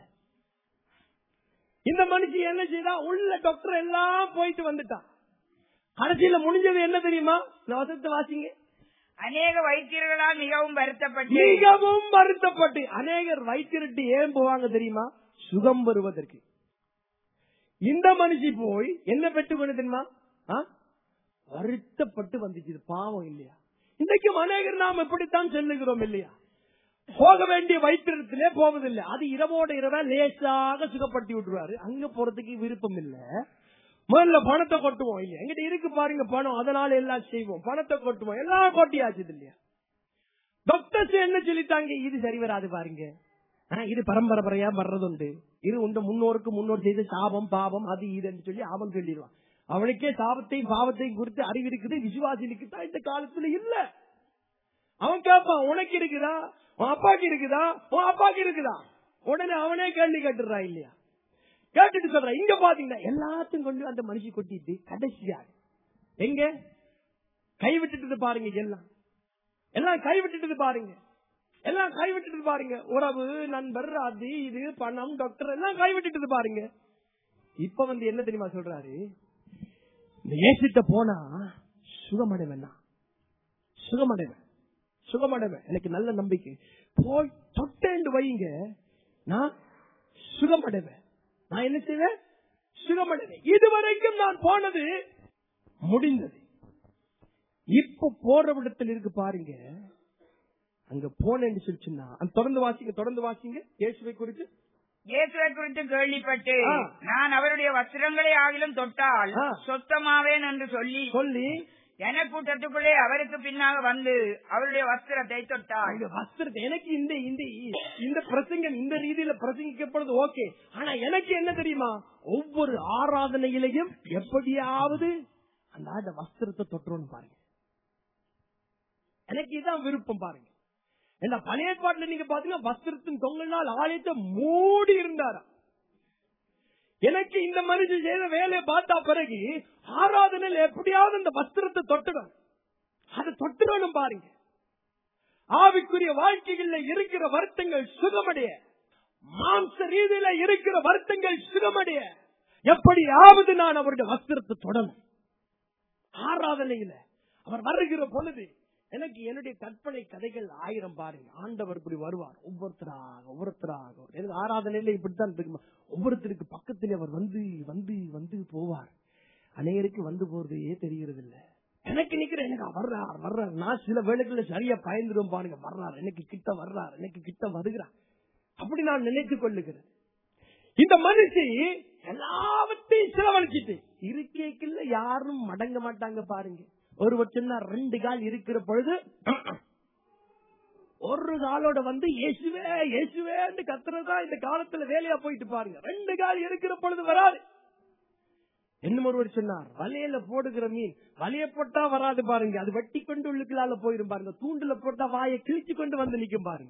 இந்த மனுஷி என்ன செய்தா உள்ள டாக்டர் எல்லாம் போயிட்டு வந்துட்டான் கடைசியில முடிஞ்சது என்ன தெரியுமா இந்த வசத்தை வாசிங்க அநேக வைத்தியர்களால் மிகவும் வருத்தப்பட்டு மிகவும் வருத்தப்பட்டு அநேகர் வைத்திருட்டு ஏன் போவாங்க தெரியுமா சுகம் வருவதற்கு இந்த மனுஷி போய் என்ன பெற்றுக்கொண்டு தெரியுமா ஆ? வருத்தப்பட்டு வந்துச்சு இது பாவம் இல்லையா இன்றைக்கும் அநேகர் நாம் இப்படித்தான் செல்லுகிறோம் இல்லையா போக வேண்டிய வைத்திரத்திலே போவதில்லை அது இரவோட இரவா லேசாக சுகப்படுத்தி விட்டுருவாரு அங்க போறதுக்கு விருப்பம் இல்ல முதல்ல பணத்தை கொட்டுவோம் இல்லையா எங்கிட்ட இருக்கு பாருங்க பணம் அதனால எல்லாம் செய்வோம் பணத்தை கொட்டுவோம் எல்லாம் கொட்டியாச்சு இல்லையா டாக்டர்ஸ் என்ன சொல்லிட்டாங்க இது சரி வராது பாருங்க ஆனா, இது பரம்பரையா வர்றதுண்டு இது உண்ட முன்னோருக்கு முன்னோர் செய்த சாபம் பாவம் அது இதுன்னு சொல்லி அவன் சொல்லிடுவான் அவனுக்கே சாபத்தையும் பாவத்தையும் குறித்து அறிவு இருக்குது விசுவாசிக்கு தான் இந்த காலத்துல இல்ல அவன் கேட்பான் உனக்கு இருக்குதா உன் அப்பாக்கு இருக்குதா உன் அப்பாக்கு இருக்குதா உடனே அவனே கேள்வி கேட்டுறான் இல்லையா கேட்டுட்டு சொல்றான் இங்க பாத்தீங்கன்னா எல்லாத்தையும் கொண்டு அந்த மனுஷி கொட்டிட்டு கடைசியா எங்க கைவிட்டுட்டு பாருங்க எல்லாம் எல்லாம் கைவிட்டுட்டு பாருங்க எல்லாம் கைவிட்டுட்டு பாருங்க உறவு நண்பர் அது இது பணம் டாக்டர் எல்லாம் கைவிட்டுட்டு பாருங்க இப்ப வந்து என்ன தெரியுமா சொல்றாரு இந்த ஏசிட்ட போனா சுகமடைவன் நான். சுகமடைவன் சுகமடைவன் எனக்கு நல்ல நம்பிக்கை போய் தொட்டேண்டு வைங்க நான் சுகமடைவேன் நான் என்ன செய்வேன் சுகமடைவேன் இதுவரைக்கும் நான் போனது முடிந்தது இப்ப போற இடத்துல இருக்கு பாருங்க அங்க போனேன்னு சொல்லிச்சுன்னா அந்த தொடர்ந்து வாசிங்க தொடர்ந்து வாசிங்க இயேசுவை குறித்து இயேசுவை குறித்து கேள்விப்பட்டு ஆ. நான் அவருடைய வஸ்திரங்களை ஆகிலும் தொட்டால் ஆ. சொத்தமாவேன் என்று சொல்லி சொல்லி ஜனக்கூட்டத்துக்குள்ளே அவருக்கு பின்னாக வந்து அவருடைய வஸ்திரத்தை தொட்டாள் அங்க வஸ்திரத்தை எனக்கு இந்த இந்த இந்த பிரசங்கம் இந்த ரீதியில பிரசங்கிக்கப்படுது ஓகே ஆனா எனக்கு என்ன தெரியுமா ஒவ்வொரு ஆராதனையிலையும் எப்படியாவது அந்த ஆண்ட வஸ்திரத்தை தொட்டுறோம்னு பாருங்க எனக்கு இதான் விருப்பம் பாருங்க என்ன பழைய பாட்டுல நீங்க பாத்தீங்கன்னா வஸ்திரத்தின் தொங்கல் ஆலயத்தை மூடி இருந்தாரா எனக்கு இந்த மனுஷன் செய்த வேலையை பார்த்தா பிறகு ஆராதனையில் எப்படியாவது இந்த வஸ்திரத்தை தொட்டுடும் அதை தொட்டுடணும் பாருங்க ஆவிக்குரிய வாழ்க்கைகள்ல இருக்கிற வருத்தங்கள் சுகமடைய மாம்ச ரீதியில இருக்கிற வருத்தங்கள் சுகமடைய எப்படியாவது நான் அவருடைய வஸ்திரத்தை தொடணும் ஆராதனையில அவர் வருகிற பொழுது எனக்கு என்னுடைய கற்பனை கதைகள் ஆயிரம் பாருங்க ஆண்டவர் இப்படி வருவார் ஒவ்வொருத்தராக ஒவ்வொருத்தராக எனக்கு ஆராதனையில இப்படித்தான் இருக்குமா ஒவ்வொருத்தருக்கு பக்கத்துல அவர் வந்து வந்து வந்து போவார் அநேகருக்கு வந்து போறதே தெரிகிறது இல்ல எனக்கு நிக்கிற எனக்கு வர்றார் வர்றார் நான் சில வேலைகள்ல சரியா பயந்துடும் பாருங்க வர்றார் எனக்கு கிட்ட வர்றார் எனக்கு கிட்ட வருகிறார் அப்படி நான் நினைத்துக் கொள்ளுகிறேன் இந்த மனுஷி எல்லாவற்றையும் செலவழிச்சிட்டு இருக்கைக்குள்ள யாரும் மடங்க மாட்டாங்க பாருங்க ஒருவர் சொன்னா ரெண்டு கால் இருக்கிற பொழுது ஒரு காலோட வந்து இயேசுவே இயேசுவேன்னு கத்துறதா இந்த காலத்துல வேலையா போயிட்டு பாருங்க ரெண்டு கால் இருக்கிற பொழுது வராது இன்னும் ஒருவர் சொன்னார் வலையில போடுகிற மீன் வலைய போட்டா வராது பாருங்க அது வெட்டி கொண்டு உள்ளுக்குள்ளால போயிரும் பாருங்க தூண்டுல போட்டா வாயை கிழிச்சு கொண்டு வந்து நிக்கும் பாருங்க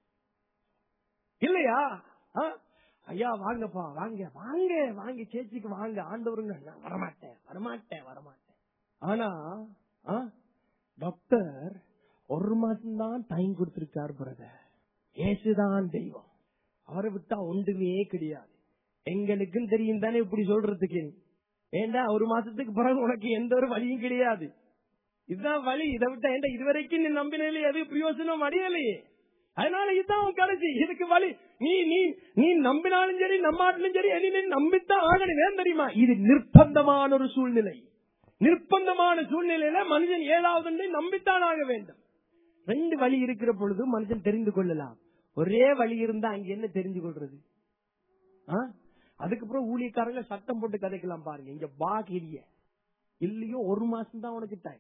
இல்லையா ஆ? ஐயா வாங்கப்பா வாங்க வாங்க வாங்க சேச்சிக்கு வாங்க ஆண்டவருங்க நான் வரமாட்டேன் வரமாட்டேன் வரமாட்டேன் ஆனா ஆ, டாக்டர் ஒரு மாசம் தான் டைம் கொடுத்திருக்காரு பிரதர் ஏசுதான் தெய்வம் அவரை விட்டா ஒன்றுமே கிடையாது எங்களுக்கும் தெரியும் தானே இப்படி சொல்றதுக்கு ஏண்டா ஒரு மாசத்துக்கு பிறகு உனக்கு எந்த ஒரு வழியும் கிடையாது இதுதான் வழி இதை விட்டா ஏண்டா இதுவரைக்கும் நீ நம்பினாலே அது பிரயோசனம் அடையலையே அதனால இதுதான் உன் கடைசி இதுக்கு வழி நீ நீ நீ நம்பினாலும் சரி நம்பாட்டிலும் சரி நீ நீ நம்பித்தான் ஆகணும் ஏன் தெரியுமா இது நிர்பந்தமான ஒரு சூழ்நிலை நிர்பந்தமான சூழ்நிலையில மனுஷன் ஏழாவது ஒன்றை நம்பித்தான் ஆக வேண்டும் ரெண்டு வழி இருக்கிற பொழுது மனுஷன் தெரிந்து கொள்ளலாம் ஒரே வழி இருந்தா அங்க என்ன தெரிஞ்சு கொள்றது ஆ? அதுக்கப்புறம் ஊழியக்காரங்க சட்டம் போட்டு கதைக்கலாம் பாருங்க இங்க பாகிரிய இல்லையோ ஒரு மாசம் தான் உனக்கு டைம்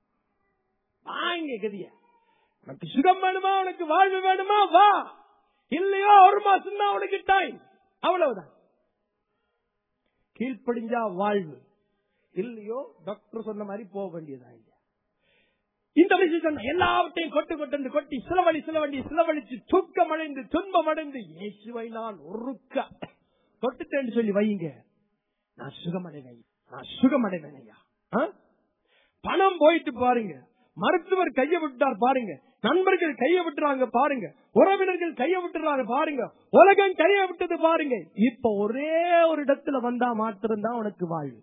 வாங்க கதிய உனக்கு சுகம் வேணுமா உனக்கு வாழ்வு வேணுமா வா இல்லையோ ஒரு மாசம் தான் உனக்கு டைம் அவ்வளவுதான் கீழ்ப்படிஞ்சா வாழ்வு இல்லையோ டாக்டர் சொன்ன மாதிரி போக வேண்டியதா இல்லையா இந்த விஷயம் சொன்ன எல்லாவற்றையும் கொட்டு கொட்டு கொட்டி சிலவழி சிலவழி சிலவழிச்சு தூக்கம் அடைந்து துன்பம் அடைந்து இயேசுவை நான் ஒருக்க தொட்டுட்டேன்னு சொல்லி வையுங்க நான் சுகமடைவேன் நான் சுகமடைவேன் ஐயா ஆ? பணம் போயிட்டு பாருங்க மருத்துவர் கைய விட்டார் பாருங்க நண்பர்கள் கைய விட்டுறாங்க பாருங்க உறவினர்கள் கைய விட்டுறாங்க பாருங்க உலகம் கைய விட்டது பாருங்க இப்ப ஒரே ஒரு இடத்துல வந்தா மாத்திரம்தான் உனக்கு வாழ்வு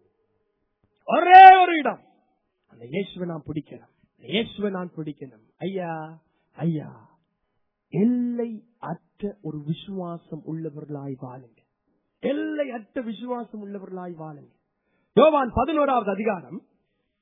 ஒரே ஒரு இடம் அந்த இயேசுவை நான் பிடிக்கணும் அந்த இயேசுவை நான் பிடிக்கணும் ஐயா ஐயா எல்லை அற்ற ஒரு விசுவாசம் உள்ளவர்களாய் வாழுங்க எல்லை அற்ற விசுவாசம் உள்ளவர்களாய் வாழுங்க யோவான் பதினோராவது அதிகாரம்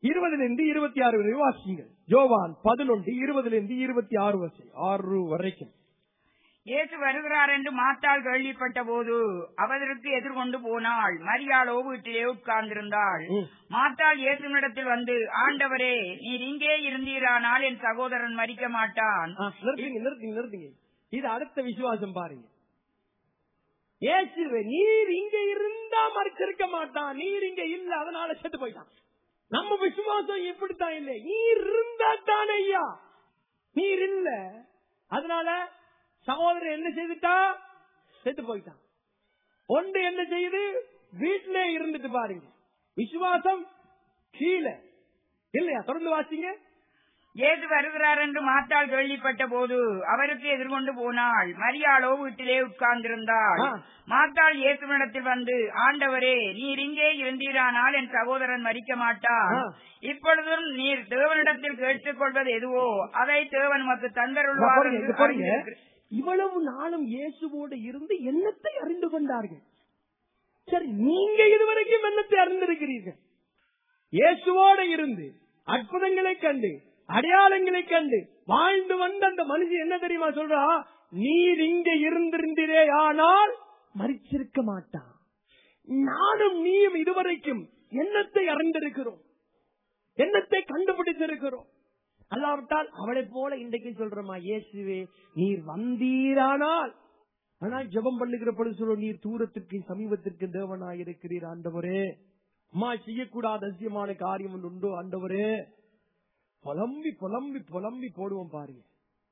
இருபதுல இருந்து இருபத்தி ஆறு வரை வாசிங்க ஜோவான் பதினொன்று இருபதுல இருந்து இருபத்தி ஆறு வரை ஆறு வரைக்கும் இயேசு வருகிறார் என்று மாத்தாள் கேள்விப்பட்ட போது அவருக்கு எதிர்கொண்டு போனாள் மரியாளோ வீட்டிலே உட்கார்ந்திருந்தாள் ம். மாத்தாள் இயேசுவினிடத்தில் வந்து ஆண்டவரே நீர் இங்கே இருந்தீரானால் என் சகோதரன் மறிக்க மாட்டான் ஆ, நிறுத்துங்க நிறுத்துங்க நிறுத்துங்க இது அடுத்த விசுவாசம் பாருங்க ஏசுவே நீர் இங்க இருந்தா மறைச்சிருக்க மாட்டான் நீர் இங்க இல்ல அதனால செத்து போயிட்டான் நம்ம விசுவாசம் எப்படித்தான் இல்லை நீர் இருந்தா தானே ஐயா நீர் இல்ல அதனால சகோதரன் என்ன செய்துட்டா செத்து போயிட்டான் ஒன்று என்ன செய்யுது வீட்டிலே இருந்துட்டு பாருங்க விசுவாசம் கீழே இல்லையா தொடர்ந்து வாசிங்க இயேசு வருகிறார் என்று மாத்தாள் கேள்விப்பட்ட போது அவருக்கு எதிர்கொண்டு போனாள் மரியாளோ வீட்டிலே உட்கார்ந்திருந்தாள் ஆ. மாத்தாள் இயேசுவினிடத்தில் வந்து ஆண்டவரே நீர் இங்கே இருந்தீரானால் என் சகோதரன் மறிக்க மாட்டான் ஆ. இப்பொழுதும் நீர் தேவனிடத்தில் கேட்டுக்கொள்வது எதுவோ அதை தேவன் மக்கு இங்க தந்தருள்வார் பாருங்க, என்று இங்க பாருங்க. அறிந்திருக்கிறேன். இவ்வளவு நாளும் இயேசுவோடு இருந்து என்னத்தை அறிந்து கொண்டார்கள் சரி நீங்க இதுவரைக்கும் என்னத்தை அறிந்திருக்கிறீர்கள் இயேசுவோடு இருந்து அற்புதங்களை கண்டு அடையாளங்களை கண்டு வாழ்ந்து வந்த அந்த மனுஷன் என்ன தெரியுமா சொல்றா நீர் இங்க இருந்திருந்தீரே ஆனால் மறிச்சிருக்க மாட்டான் நானும் நீயும் இதுவரைக்கும் என்னத்தை அறிந்திருக்கிறோம் என்னத்தை கண்டுபிடித்திருக்கிறோம் அல்லாவிட்டால் அவளை போல இன்றைக்கு சொல்றமா இயேசுவே நீர் வந்தீரானால் ஆனால் ஜெபம் பண்ணுகிற பொழுது சொல்லுவோம் நீர் தூரத்திற்கு சமீபத்திற்கு தேவனாய் இருக்கிறீர் ஆண்டவரே அம்மா செய்யக்கூடாத அதிசயமான காரியம் ஒன்று உண்டோ ஆண்டவரே புலம்பி புலம்பி புலம்பி போடுவோம் பாருங்க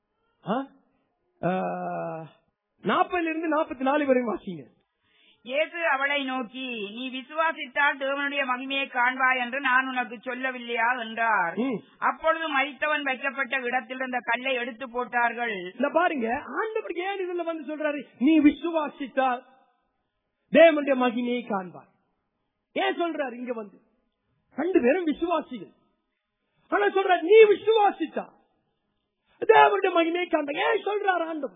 நாற்பதுல இருந்து நாற்பத்தி நாலு வரையும் வாசிங்க இயேசு அவளை நோக்கி நீ விசுவாசித்தால் தேவனுடைய மகிமையை காண்பாய் என்று நான் உனக்கு சொல்லவில்லையா என்றார் ம். அப்பொழுது மரித்தவன் வைக்கப்பட்ட இடத்தில் இருந்த கல்லை எடுத்து போட்டார்கள் இல்ல பாருங்க ஆண்டவர் ஏன் இதுல வந்து சொல்றாரு நீ விசுவாசித்தால் தேவனுடைய மகிமையை காண்பார் ஏன் சொல்றாரு இங்க வந்து ரெண்டு பேரும் விசுவாசிகள் ஆனா சொல்றாரு நீ விசுவாசித்தா தேவனுடைய மகிமையை காண்பார் ஏன் சொல்றாரு ஆண்டவர்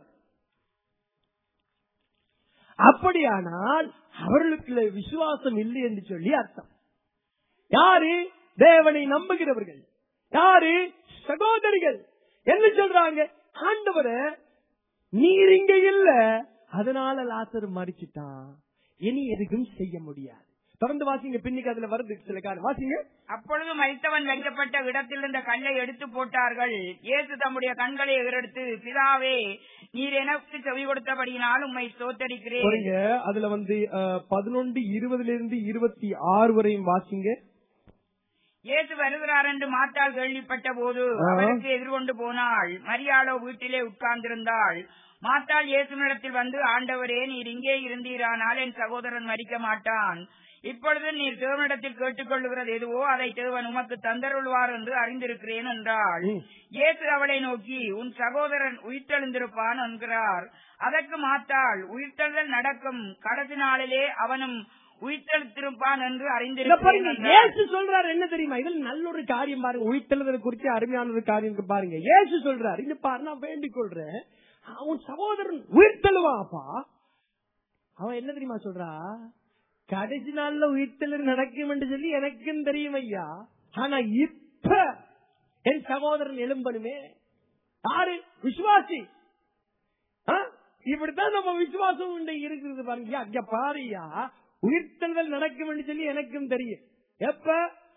அப்படியானால் அவர்களுக்குள்ள விசுவாசம் இல்லை என்று சொல்லி அர்த்தம் யாரு தேவனை நம்புகிறவர்கள் யாரு சகோதரிகள் என்ன சொல்றாங்க ஆண்டவரே நீர் இங்க இல்ல அதனால லாசர் மறிச்சிட்டான் இனி எதுக்கும் செய்ய முடியாது தொடர்ந்து வாசிங்க பின்னிக்கு அதுல வருது சில காரணம் வாசிங்க அப்பொழுது மரித்தவன் வைக்கப்பட்ட இடத்தில் இருந்த கல்லை எடுத்து போட்டார்கள் இயேசு தம்முடைய கண்களை எதிரெடுத்து பிதாவே நீர் எனக்கு செவி கொடுத்தபடியினால் உம்மை ஸ்தோத்தரிக்கிறேன் பாருங்க அதுல வந்து பதினொன்று இருபதுல இருந்து இருபத்தி ஆறு வரையும் வாசிங்க இயேசு வருகிறார் என்று மாத்தாள் கேள்விப்பட்ட போது ஆ. அவருக்கு எதிர்கொண்டு போனாள் மரியாளோ வீட்டிலே உட்கார்ந்திருந்தாள் மாத்தாள் இயேசுனிடத்தில் வந்து ஆண்டவரே நீர் இங்கே இருந்தீரானால் என் சகோதரன் மறிக்க மாட்டான் இப்பொழுது நீர் தேவனிடத்தில் கேட்டுக்கொள்ளுகிறது எதுவோ அதை தேவன் உமக்கு தந்தருள்வார் என்று அறிந்திருக்கிறேன் என்றாள் ம். இயேசு அவளை நோக்கி உன் சகோதரன் உயிர்த்தெழுந்திருப்பான் என்கிறார் அதற்கு மாத்தாள் உயிர்த்தெழுதல் நடக்கும் கடைசி நாளிலே அவனும் உயிர்த்தெழுத்திருப்பான் என்று இத அறிந்திருக்கிறேன் பாருங்க என்றார். இயேசு சொல்றாரு என்ன தெரியுமா இதுல நல்ல ஒரு காரியம் பாருங்க உயிர்த்தெழுதல் குறித்து அருமையான ஒரு காரியம் இருக்கு பாருங்க இயேசு சொல்றாரு இங்க பாரு நான் வேண்டிக் கொள்றேன் அவன் சகோதரன் உயிர்த்தெழுவாப்பா அவன் என்ன தெரியுமா சொல்றா கடைசி நாள்ல உயிர்த்தெழு நடக்கும் என்று சொல்லி எனக்கும் தெரியும் ஐயா ஆனா இப்ப என் சகோதரன் எழும்பணுமே யாரு விசுவாசி ஆ? இப்படித்தான் நம்ம விசுவாசம் உண்டு இருக்கிறது பாருங்க அங்க பாருயா உயிர்த்தெழுதல் நடக்கும் என்று சொல்லி எனக்கும் தெரியும் எப்ப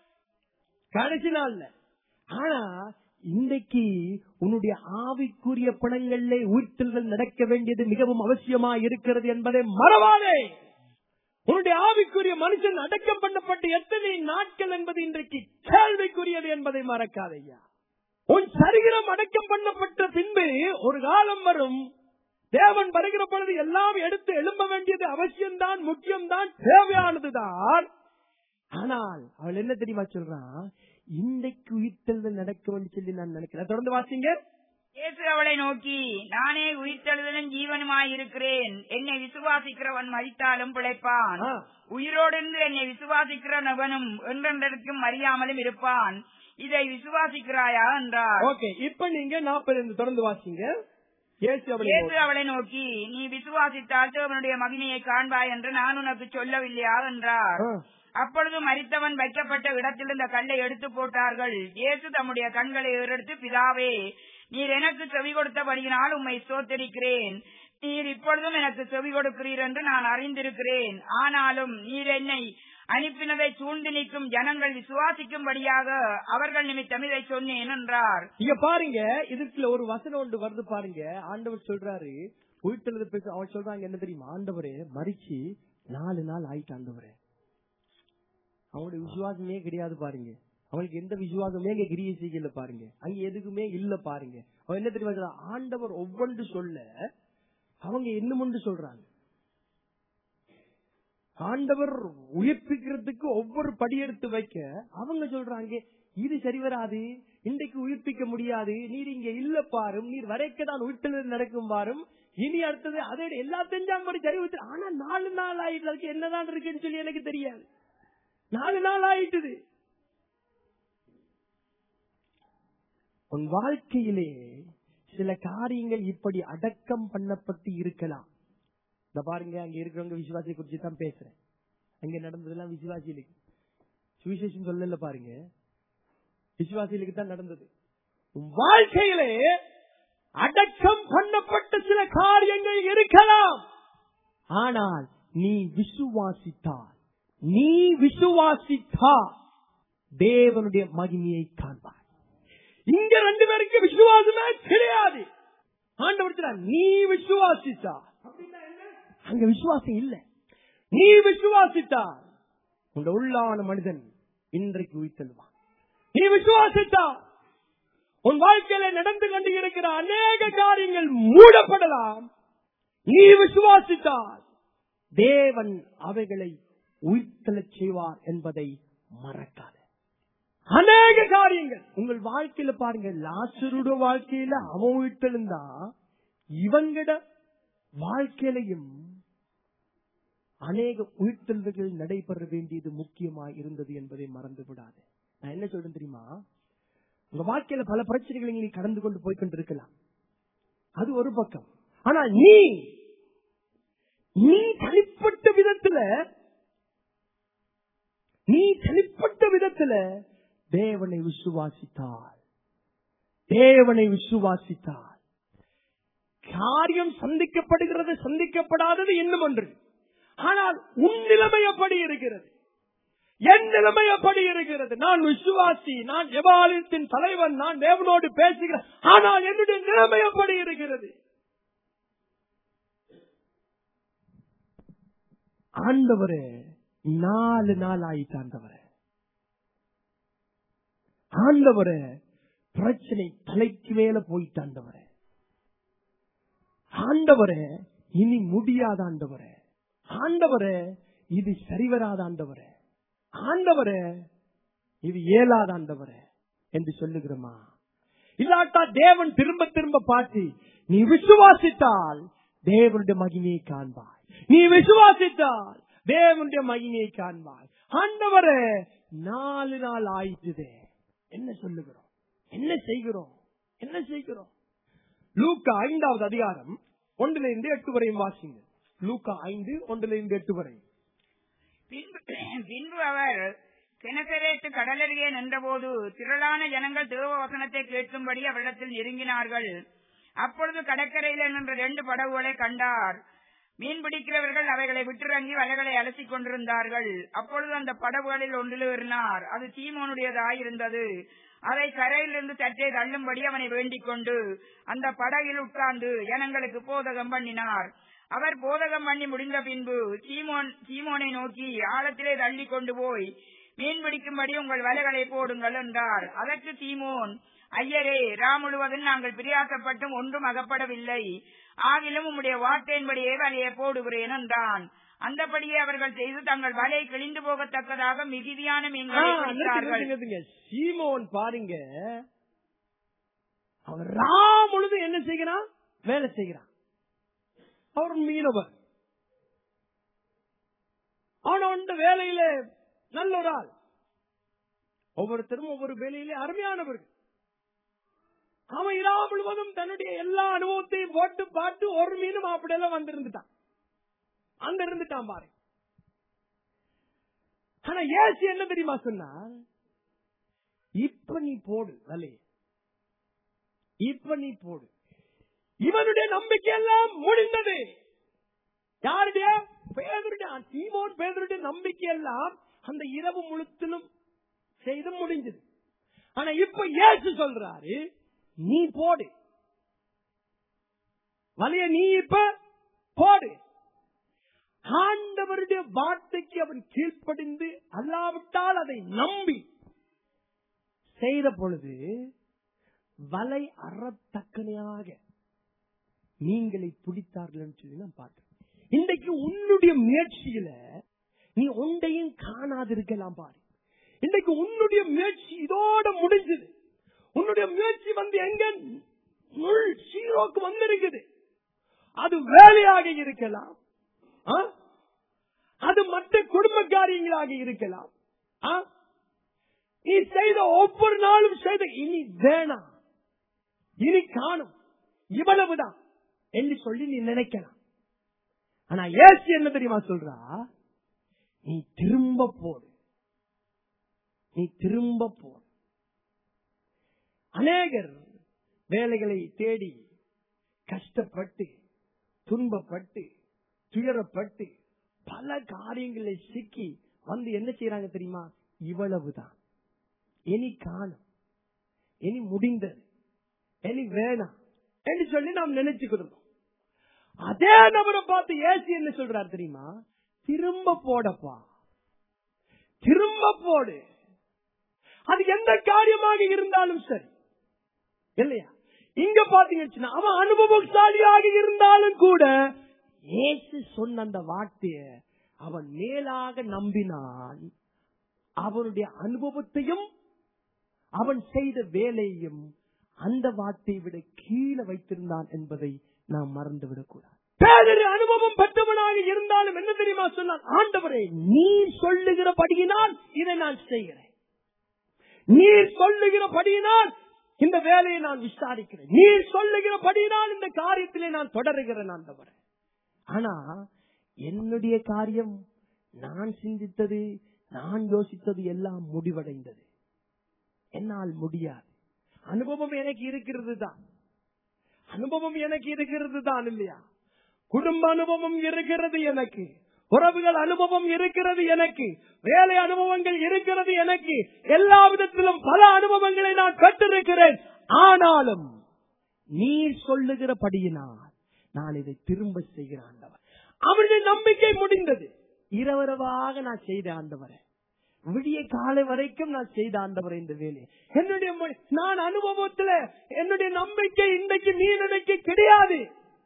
கடைசி நாள்ல ஆனா இன்றைக்கு உன்னுடைய ஆவிக்குரிய பணங்கள்ல உயிர்த்தெழுதல் நடக்க வேண்டியது மிகவும் அவசியமா இருக்கிறது என்பதை மறவாதே உன்னுடைய ஆவிக்குரிய மனுஷன் அடக்கம் பண்ணப்பட்ட எத்தனை நாட்கள் என்பது இன்றைக்கு கேள்விக்குரியது என்பதை மறக்காதையா உன் சரீரம் அடக்கம் பண்ணப்பட்ட பின்பு ஒரு காலம் வரும் தேவன் வருகிற பொழுது எல்லாம் எடுத்து எழும்ப வேண்டியது அவசியம்தான் முக்கியம்தான் தேவையானதுதான் ஆனால் அவள் என்ன தெரியுமா சொல்றான் இன்றைக்கு உயிர்த்தெழுதல் நடக்கும் சொல்லி நான் நினைக்கிறேன் தொடர்ந்து வாசிங்க இயேசு அவளை நோக்கி நானே உயிர்த்தெழுதலும் ஜீவனுமாய் இருக்கிறேன் என்னை விசுவாசிக்கிறவன் மரித்தாலும் பிழைப்பான் ஆ. உயிரோடிருந்து என்னை விசுவாசிக்கிறவனும் என்றென்றைக்கும் அறியாமலும் இருப்பான் இதை விசுவாசிக்கிறாயா என்றார் ஓகே இப்ப நீங்க நாற்பது தொடர்ந்து வாசிங்க இயேசு அவளை இயேசு அவளை நோக்கி நீ விசுவாசித்தால் தேவனுடைய மகிமையை காண்பாய் என்று நான் உனக்கு சொல்லவில்லையா என்றார் ஆ. அப்பொழுது மரித்தவன் வைக்கப்பட்ட இடத்திலிருந்த கல்லை எடுத்து போட்டார்கள் இயேசு தம்முடைய கண்களை ஏறெடுத்து பிதாவே நீர் எனக்கு செவி கொடுத்தபடியினால் உம்மை ஸ்தோத்தரிக்கிறேன் நீர் இப்பொழுதும் எனக்கு செவி கொடுக்கிறீர் என்று நான் அறிந்திருக்கிறேன் ஆனாலும் நீர் என்னை அனுப்பினதை சூழ்ந்து நிற்கும் ஜனங்கள் விசுவாசிக்கும்படியாக அவர்கள் நிமித்தம் இதை சொன்னேன் என்றார் இங்க பாருங்க இதுக்குள்ள ஒரு வசனம் ஒன்று வருது பாருங்க ஆண்டவர் சொல்றாரு உயிர்த்தெழுது பேச அவர் சொல்றாங்க என்ன தெரியுமா ஆண்டவரே மறிச்சு நாலு நாள் ஆயிட்டு ஆண்டவரே அவங்களுடைய விசுவாசமே கிடையாது பாருங்க அவங்களுக்கு எந்த விசுவாசமே இங்க கிரிய செய்யல பாருங்க அங்க எதுக்குமே இல்ல பாருங்க அவன் என்ன தெரியுமா சொல்றான்? ஆண்டவர் ஒவ்வொன்று சொல்ல அவங்க என்னமுண்டு சொல்றாங்க ஆண்டவர் உயிர்ப்பிக்கிறதுக்கு ஒவ்வொரு படியெடுத்து வைக்க அவங்க சொல்றாங்க இது சரி வராது இன்றைக்கு உயிர்ப்பிக்க முடியாது நீர் இங்க இல்ல பாரும் நீர் வரைக்க தான் உயிர்த்தெழுதல் நடக்கும் பாரும் இனி அடுத்தது அதோட எல்லா செஞ்சாங்க மாதிரி சரி வச்சு ஆனா நாலு நாள் ஆயிட்டு அதுக்கு என்னதான் இருக்குன்னு சொல்லி எனக்கு தெரியாது நாலு நாள் ஆயிட்டுது உன் வாழ்க்கையிலே சில காரியங்கள் இப்படி அடக்கம் பண்ணப்பட்டு இருக்கலாம் இந்த பாருங்க அங்க இருக்கிறவங்க விசுவாசியை குறிச்சு தான் பேசுறேன் அங்க நடந்ததெல்லாம் விசுவாசிகளுக்கு சுவிசேஷம் சொல்லல பாருங்க விசுவாசிகளுக்கு தான் நடந்தது உன் வாழ்க்கையிலே அடக்கம் பண்ணப்பட்ட சில காரியங்கள் இருக்கலாம் ஆனால் நீ விசுவாசித்தால் நீ விசுவாசித்தால் தேவனுடைய மகிமையை காண்பாய் இங்க ரெண்டு பேருக்கு விசுவாசமே கிடையாது ஆண்டவர் சொல்றார், நீ விசுவாசித்தா அங்க விசுவாசம் இல்ல நீ விசுவாசித்தா உங்க உள்ளான மனிதன் இன்றைக்கு உயிர்த்தெழுவான் நீ விசுவாசித்தா உன் வாழ்க்கையில நடந்து கொண்டு இருக்கிற அநேக காரியங்கள் மூடப்படலாம் நீ விசுவாசித்தால் தேவன் அவைகளை உயிர்த்தெழச் செய்வார் என்பதை மறக்காத அநேக காரியங்கள் உங்கள் வாழ்க்கையில பாருங்க லாசருடைய வாழ்க்கையில அவன் உயிர்த்தெழுந்தா இவங்கட வாழ்க்கையிலையும் அநேக உயிர்த்தெழுவுகள் நடைபெற வேண்டியது முக்கியமாய் இருந்தது என்பதை மறந்து விடாது நான் என்ன சொல்றேன் தெரியுமா உங்க வாழ்க்கையில பல பிரச்சனைகளை நீ கடந்து கொண்டு போய் கொண்டிருக்கலாம் அது ஒரு பக்கம் ஆனா நீ நீ தனிப்பட்ட விதத்துல நீ தனிப்பட்ட விதத்துல தேவனை விசுவாசித்தால் தேவனை விசுவாசித்தால் காரியம் சந்திக்கப்படுகிறது சந்திக்கப்படாதது இன்னும் ஒன்று ஆனால் உன் நிலைமை எப்படி இருக்கிறது என் நிலைமை எப்படி இருக்கிறது நான் விசுவாசி நான் ஜெபாலயத்தின் தலைவன் நான் தேவனோடு பேசுகிறேன் ஆனால் என்னுடைய நிலைமை எப்படி இருக்கிறது ஆண்டவரே நாலு நாள் ஆயிட்டு ஆண்டவரே ஆண்டவரே பிரச்சனை தலைக்கு மேல போயிட்டு ஆண்டவரே ஆண்டவரே இனி முடியாத ஆண்டவரே ஆண்டவரே இது சரிவராத ஆண்டவரே ஆண்டவரே இது இயலாத ஆண்டவரே என்று சொல்லுகிறோமா இல்லாட்டா தேவன் திரும்ப திரும்ப பார்த்து நீ விசுவாசித்தால் தேவனுடைய மகிமையை காண்பாய் நீ விசுவாசித்தால் தேவனுடைய மகிமையை காண்பாய் ஆண்டவரே நாலு நாள் ஆயிட்டுதே என்ன சொல்லுகிறோம் என்ன செய்கிறோம் என்ன செய்கிறோம் லூக்கா ஐந்தாவது அதிகாரம் ஒன்றிலிருந்து இருந்து எட்டு வரையும் வாசிங்க லூக்கா ஐந்து ஒன்றிலிருந்து இருந்து எட்டு வரை பின்பு பின்பு அவர் கிணசரேத்து கடலருகே நின்றபோது திரளான ஜனங்கள் தேவ வசனத்தை கேட்கும்படி அவரிடத்தில் நெருங்கினார்கள் அப்பொழுது கடற்கரையில் நின்ற ரெண்டு படகுகளை கண்டார் மீன் பிடிக்கிறவர்கள் அவைகளை விட்டிறங்கி வலைகளை அலசிக் கொண்டிருந்தார்கள் அப்பொழுது அந்த படகுகளில் ஒன்றில் ஏறினார் அது சீமோனுடையதாயிருந்தது அதை கரையிலிருந்து சற்றே தள்ளும்படி அவனை வேண்டிக் கொண்டு அந்த படகில் உட்கார்ந்து ஜனங்களுக்கு போதகம் பண்ணினார் அவர் போதகம் பண்ணி முடிந்த பின்பு சீமோன் சீமோனை நோக்கி ஆழத்திலே தள்ளி கொண்டு போய் மீன் பிடிக்கும்படி உங்கள் வலைகளை போடுங்கள் என்றார் அதற்கு சீமோன் ஐயரே ரா முழுவதும் நாங்கள் பிரியாசப்பட்டும் ஒன்றும் அகப்படவில்லை ஆகிலும் உம்முடைய வார்த்தையின்படியே வலையை போடுகிறேன் என்றான் அந்தபடியே அவர்கள் செய்து தங்கள் வலை கிழிந்து போகத்தக்கதாக மிகுதியான மீன்களை பிடித்தார்கள் சீமோன் பாருங்க அவன் ரா முழுது என்ன செய்கிறான் வேலை செய்கிறான் அவர் மீனவர் ஆனா அந்த வேலையில நல்ல ஒரு ஆள் ஒவ்வொருத்தரும் ஒவ்வொரு வேலையிலே அருமையானவர்கள் அவன் இரா முழுவதும் தன்னுடைய எல்லா அனுபவத்தையும் போட்டு பார்த்து ஒரு மீனும் அப்படியெல்லாம் வந்திருந்துட்டான் அங்க இருந்துட்டான் பாரு ஆனா ஏசு என்ன தெரியுமா சொன்னார் இப்ப நீ போடு வலைய இப்ப நீ போடு இவனுடைய நம்பிக்கை எல்லாம் முடிந்தது யாருடைய பேதருடைய சீமோன் பேதருடைய நம்பிக்கை எல்லாம் அந்த இரவு முழுத்திலும் செய்து முடிஞ்சது ஆனா இப்ப ஏசு சொல்றாரு நீ போடு வலைய நீ இப்ப போடு ஆண்டவருடைய வார்த்தைக்கு அவன் கீழ்ப்படிந்து அல்லாவிட்டால் அதை நம்பி செய்த பொழுது வலை அறத்தக்கனையாக நீங்களை பிடித்தார்கள் என்று சொல்லி நான் பார்த்தேன் இன்றைக்கு உன்னுடைய முயற்சியில நீ ஒன்றையும் காணாதிருக்கலாம் பாரு இன்றைக்கு உன்னுடைய முயற்சி இதோட முடிஞ்சது உன்னுடைய முயற்சி வந்து எங்க முள் சீரோக்கு வந்திருக்குது அது வேலையாக இருக்கலாம் ஆ? அது மற்ற குடும்ப காரியங்களாக இருக்கலாம் ஆ? நீ செய்த ஒவ்வொரு நாளும் செய்த இனி வேணாம் இனி காணும் இவ்வளவுதான் என்று சொல்லி நீ நினைக்கலாம் ஆனா ஏசு என்ன தெரியுமா சொல்றா நீ திரும்ப போடு நீ திரும்ப போடு அநேகர் வேலைகளை தேடி கஷ்டப்பட்டு துன்பப்பட்டு துயரப்பட்டு பல காரியங்களை சிக்கி வந்து என்ன செய்யறாங்க தெரியுமா இவ்வளவுதான் இனி காணும் இனி முடிந்தது இனி வேணாம் என்று சொல்லி நாம் நினைச்சுக்கிறோம் அதே நபரை பார்த்து ஏசி என்ன சொல்றாரு தெரியுமா திரும்ப போடப்பா திரும்ப போடு அது எந்த காரியமாக இருந்தாலும் சரி இல்லையா இங்க பாத்தீங்கன்னா அவன் அனுபவசாலியாக இருந்தாலும் கூட ஏசு சொன்ன அந்த வார்த்தைய அவன் மேலாக நம்பினான் அவனுடைய அனுபவத்தையும் அவன் செய்த வேலையையும் அந்த வார்த்தையை விட கீழே வைத்திருந்தான் என்பதை நாம் மறந்துவிடக் கூடாது பேரொரு அனுபவம் பெற்றவனாக இருந்தாலும் என்ன தெரியுமா சொன்னான் ஆண்டவரே நீர் சொல்லுகிறபடியினால் இதை நான் செய்கிறேன் நீர் சொல்லுகிறபடியினால் இந்த வேலையை நான் விசாரிக்கிறேன் நீர் சொல்லுகிறபடியினால் இந்த காரியத்திலே நான் தொடருகிறேன் ஆண்டவரே ஆனா என்னுடைய காரியம் நான் சிந்தித்தது நான் யோசித்தது எல்லாம் முடிவடைந்தது என்னால் முடியாது அனுபவம் எனக்கு இருக்கிறது தான் அனுபவம் எனக்கு இருக்கிறது தான் இல்லையா குடும்ப அனுபவம் இருக்கிறது எனக்கு உறவுகள் அனுபவம் இருக்கிறது எனக்கு வேலை அனுபவங்கள் இருக்கிறது எனக்கு எல்லா விதத்திலும் பல அனுபவங்களை நான் பெற்றிருக்கிறேன் ஆனாலும் நீர் சொல்லுகிறபடியினால் நான் இதை திரும்ப செய்கிற ஆண்டவர் அவருடைய நம்பிக்கை முடிந்தது இரவரவாக நான் செய்த ஆண்டவரை விடிய காலை வரைக்கும் நான் செய்த ஆண்டவர் இந்த வேலையை என்னுடைய மொழி- நான் அனுபவத்துல என்னுடைய நம்பிக்கை இன்றைக்கு நீ நினைக்க கிடையாது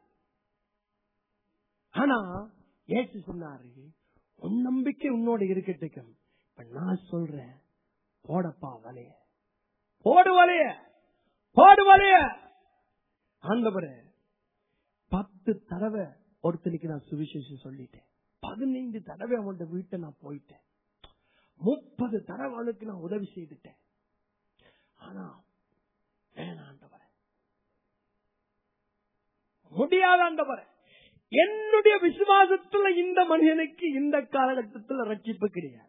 ஆனா ஏசு சொன்னாரு உன் நம்பிக்கை உன்னோட இருக்கட்டும் இப்ப நான் சொல்றேன் போடப்பா வலைய போடு வலைய போடு வலைய ஆண்டவரே பத்து தடவை ஒருத்தனுக்கு நான் சுவிசேஷம் சொல்லிட்டேன் பதினைந்து தடவை அவனோட வீட்டை நான் போயிட்டேன் முப்பது தடவை அவனுக்கு நான் உதவி செய்துட்டேன் ஆனா வேணாண்டவரே முடியாதாண்டவரே என்னுடைய விசுவாசத்துல இந்த மனிதனுக்கு இந்த காலகட்டத்தில் ரட்சிப்பு கிடையாது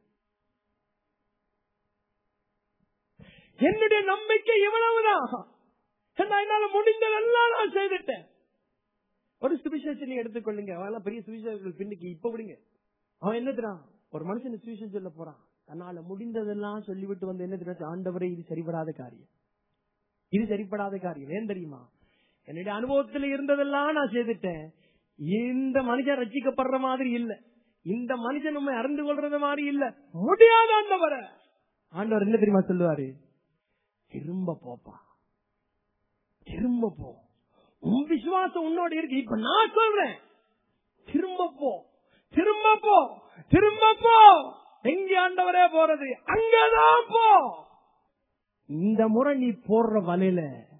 என்னுடைய நம்பிக்கை இவ்வளவுதான் நான் என்னால முடிந்ததெல்லாம் நான் செய்துட்டேன் ஒரு சுவிசேஷம் நீங்க எடுத்துக்கொள்ளுங்க அவன் பெரிய சுவிசேஷங்கள் பின்னுக்கு இப்ப விடுங்க அவன் என்ன தெரியும் ஒரு மனுஷன் சுவிசேஷம் சொல்ல போறான் தன்னால முடிந்ததெல்லாம் சொல்லிவிட்டு வந்து என்ன தெரியும் ஆண்டவரே இது சரிபடாத காரியம் இது சரிப்படாத காரியம் ஏன் தெரியுமா என்னுடைய அனுபவத்தில் இருந்ததெல்லாம் நான் செய்துட்டேன் இந்த மனுஷன் ரசிக்கப்படுற மாதிரி இல்ல இந்த மனுஷன் நம்ம அறிந்து கொள்றது மாதிரி இல்ல முடியாத ஆண்டவர ஆண்டவர் என்ன தெரியுமா சொல்லுவாரு திரும்ப போப்பா திரும்ப போ உன் விசுவாசம் உன்னோட இருக்கு இப்ப நான் சொல்றேன் திரும்ப போ திரும்ப போ திரும்ப போ எங்க ஆண்டவரே போறது அங்கதான் போ இந்த முறை நீ போடுற வலையில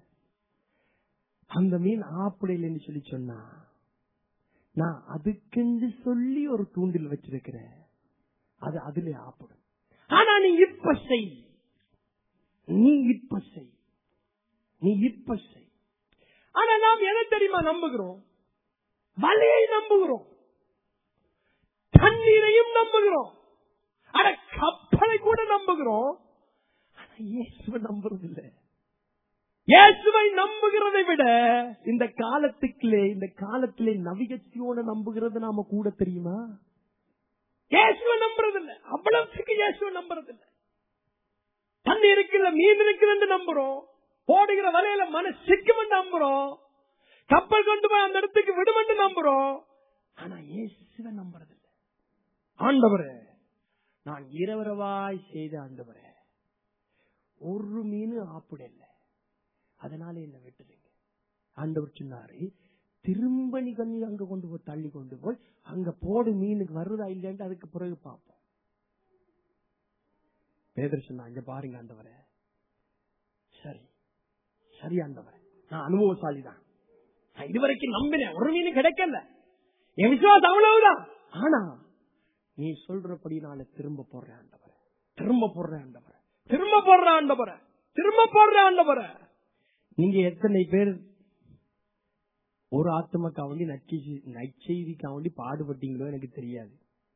அந்த மீன் ஆப்பிடையிலன்னு சொல்லி சொன்னா நான் அதுக்கென்று சொல்லி ஒரு தூண்டில் வச்சிருக்கிறேன் அது அதுல ஆப்பிடும் ஆனா நீ இப்ப செய் நீ இப்ப செய் நீ இப்ப செய் ஆனா நாம் எதை தெரியுமா நம்புகிறோம் வலையை நம்புகிறோம் தண்ணீரையும் நம்புகிறோம் அட கப்பலை கூட நம்புகிறோம் ஆனா இயேசுவை நம்புறது இல்ல இயேசுவை நம்புகிறதை விட இந்த காலத்துக்குள்ளே இந்த காலத்திலே நவிகத்தியோட நம்புகிறது நாம கூட தெரியுமா இயேசுவை நம்புறது இல்ல அவ்வளவுக்கு இயேசுவை நம்புறது இல்ல தண்ணி இருக்குல்ல மீன் இருக்குன்னு நம்புறோம் போடுகிற வலையில மன சிக்குமென்று நம்புறோம் கப்பல் கொண்டு போய் அந்த இடத்துக்கு விடுமென்று நம்புறோம் ஆனா இயேசுவை நம்புறது இல்ல ஆண்டவரே நான் இரவரவாய் செய்த ஆண்டவரே ஒரு மீன் ஆப்பிடல அதனால என்ன விட்டுடுங்க ஆண்டவர் சொன்னாரு திரும்ப நீ கண்ணி அங்க கொண்டு போய் தள்ளி கொண்டு போய் அங்க போடு மீனுக்கு வருதா இல்லையான்னு அதுக்கு பிறகு பார்ப்போம் பேதர் சொன்னா இங்க பாருங்க ஆண்டவரே சரி சரி ஆண்டவரே நான் அனுபவசாலி தான் நான் இதுவரைக்கும் நம்பினேன் ஒரு மீன் கிடைக்கல என் விசுவாசம் அவ்வளவுதான் ஆனா நீ சொல்றபடி நான் திரும்ப போடுறேன் ஆண்டவரே திரும்ப போடுறேன் ஆண்டவரே திரும்ப போடுறேன் ஆண்டவரே திரும்ப போடுறேன் ஆண்டவரே நீங்க எத்தனை பேர் ஒரு ஆத்மக்கா வேண்டி நற்செய்திக்கா வேண்டி பாடுபட்டீங்களோ எனக்கு தெரியாது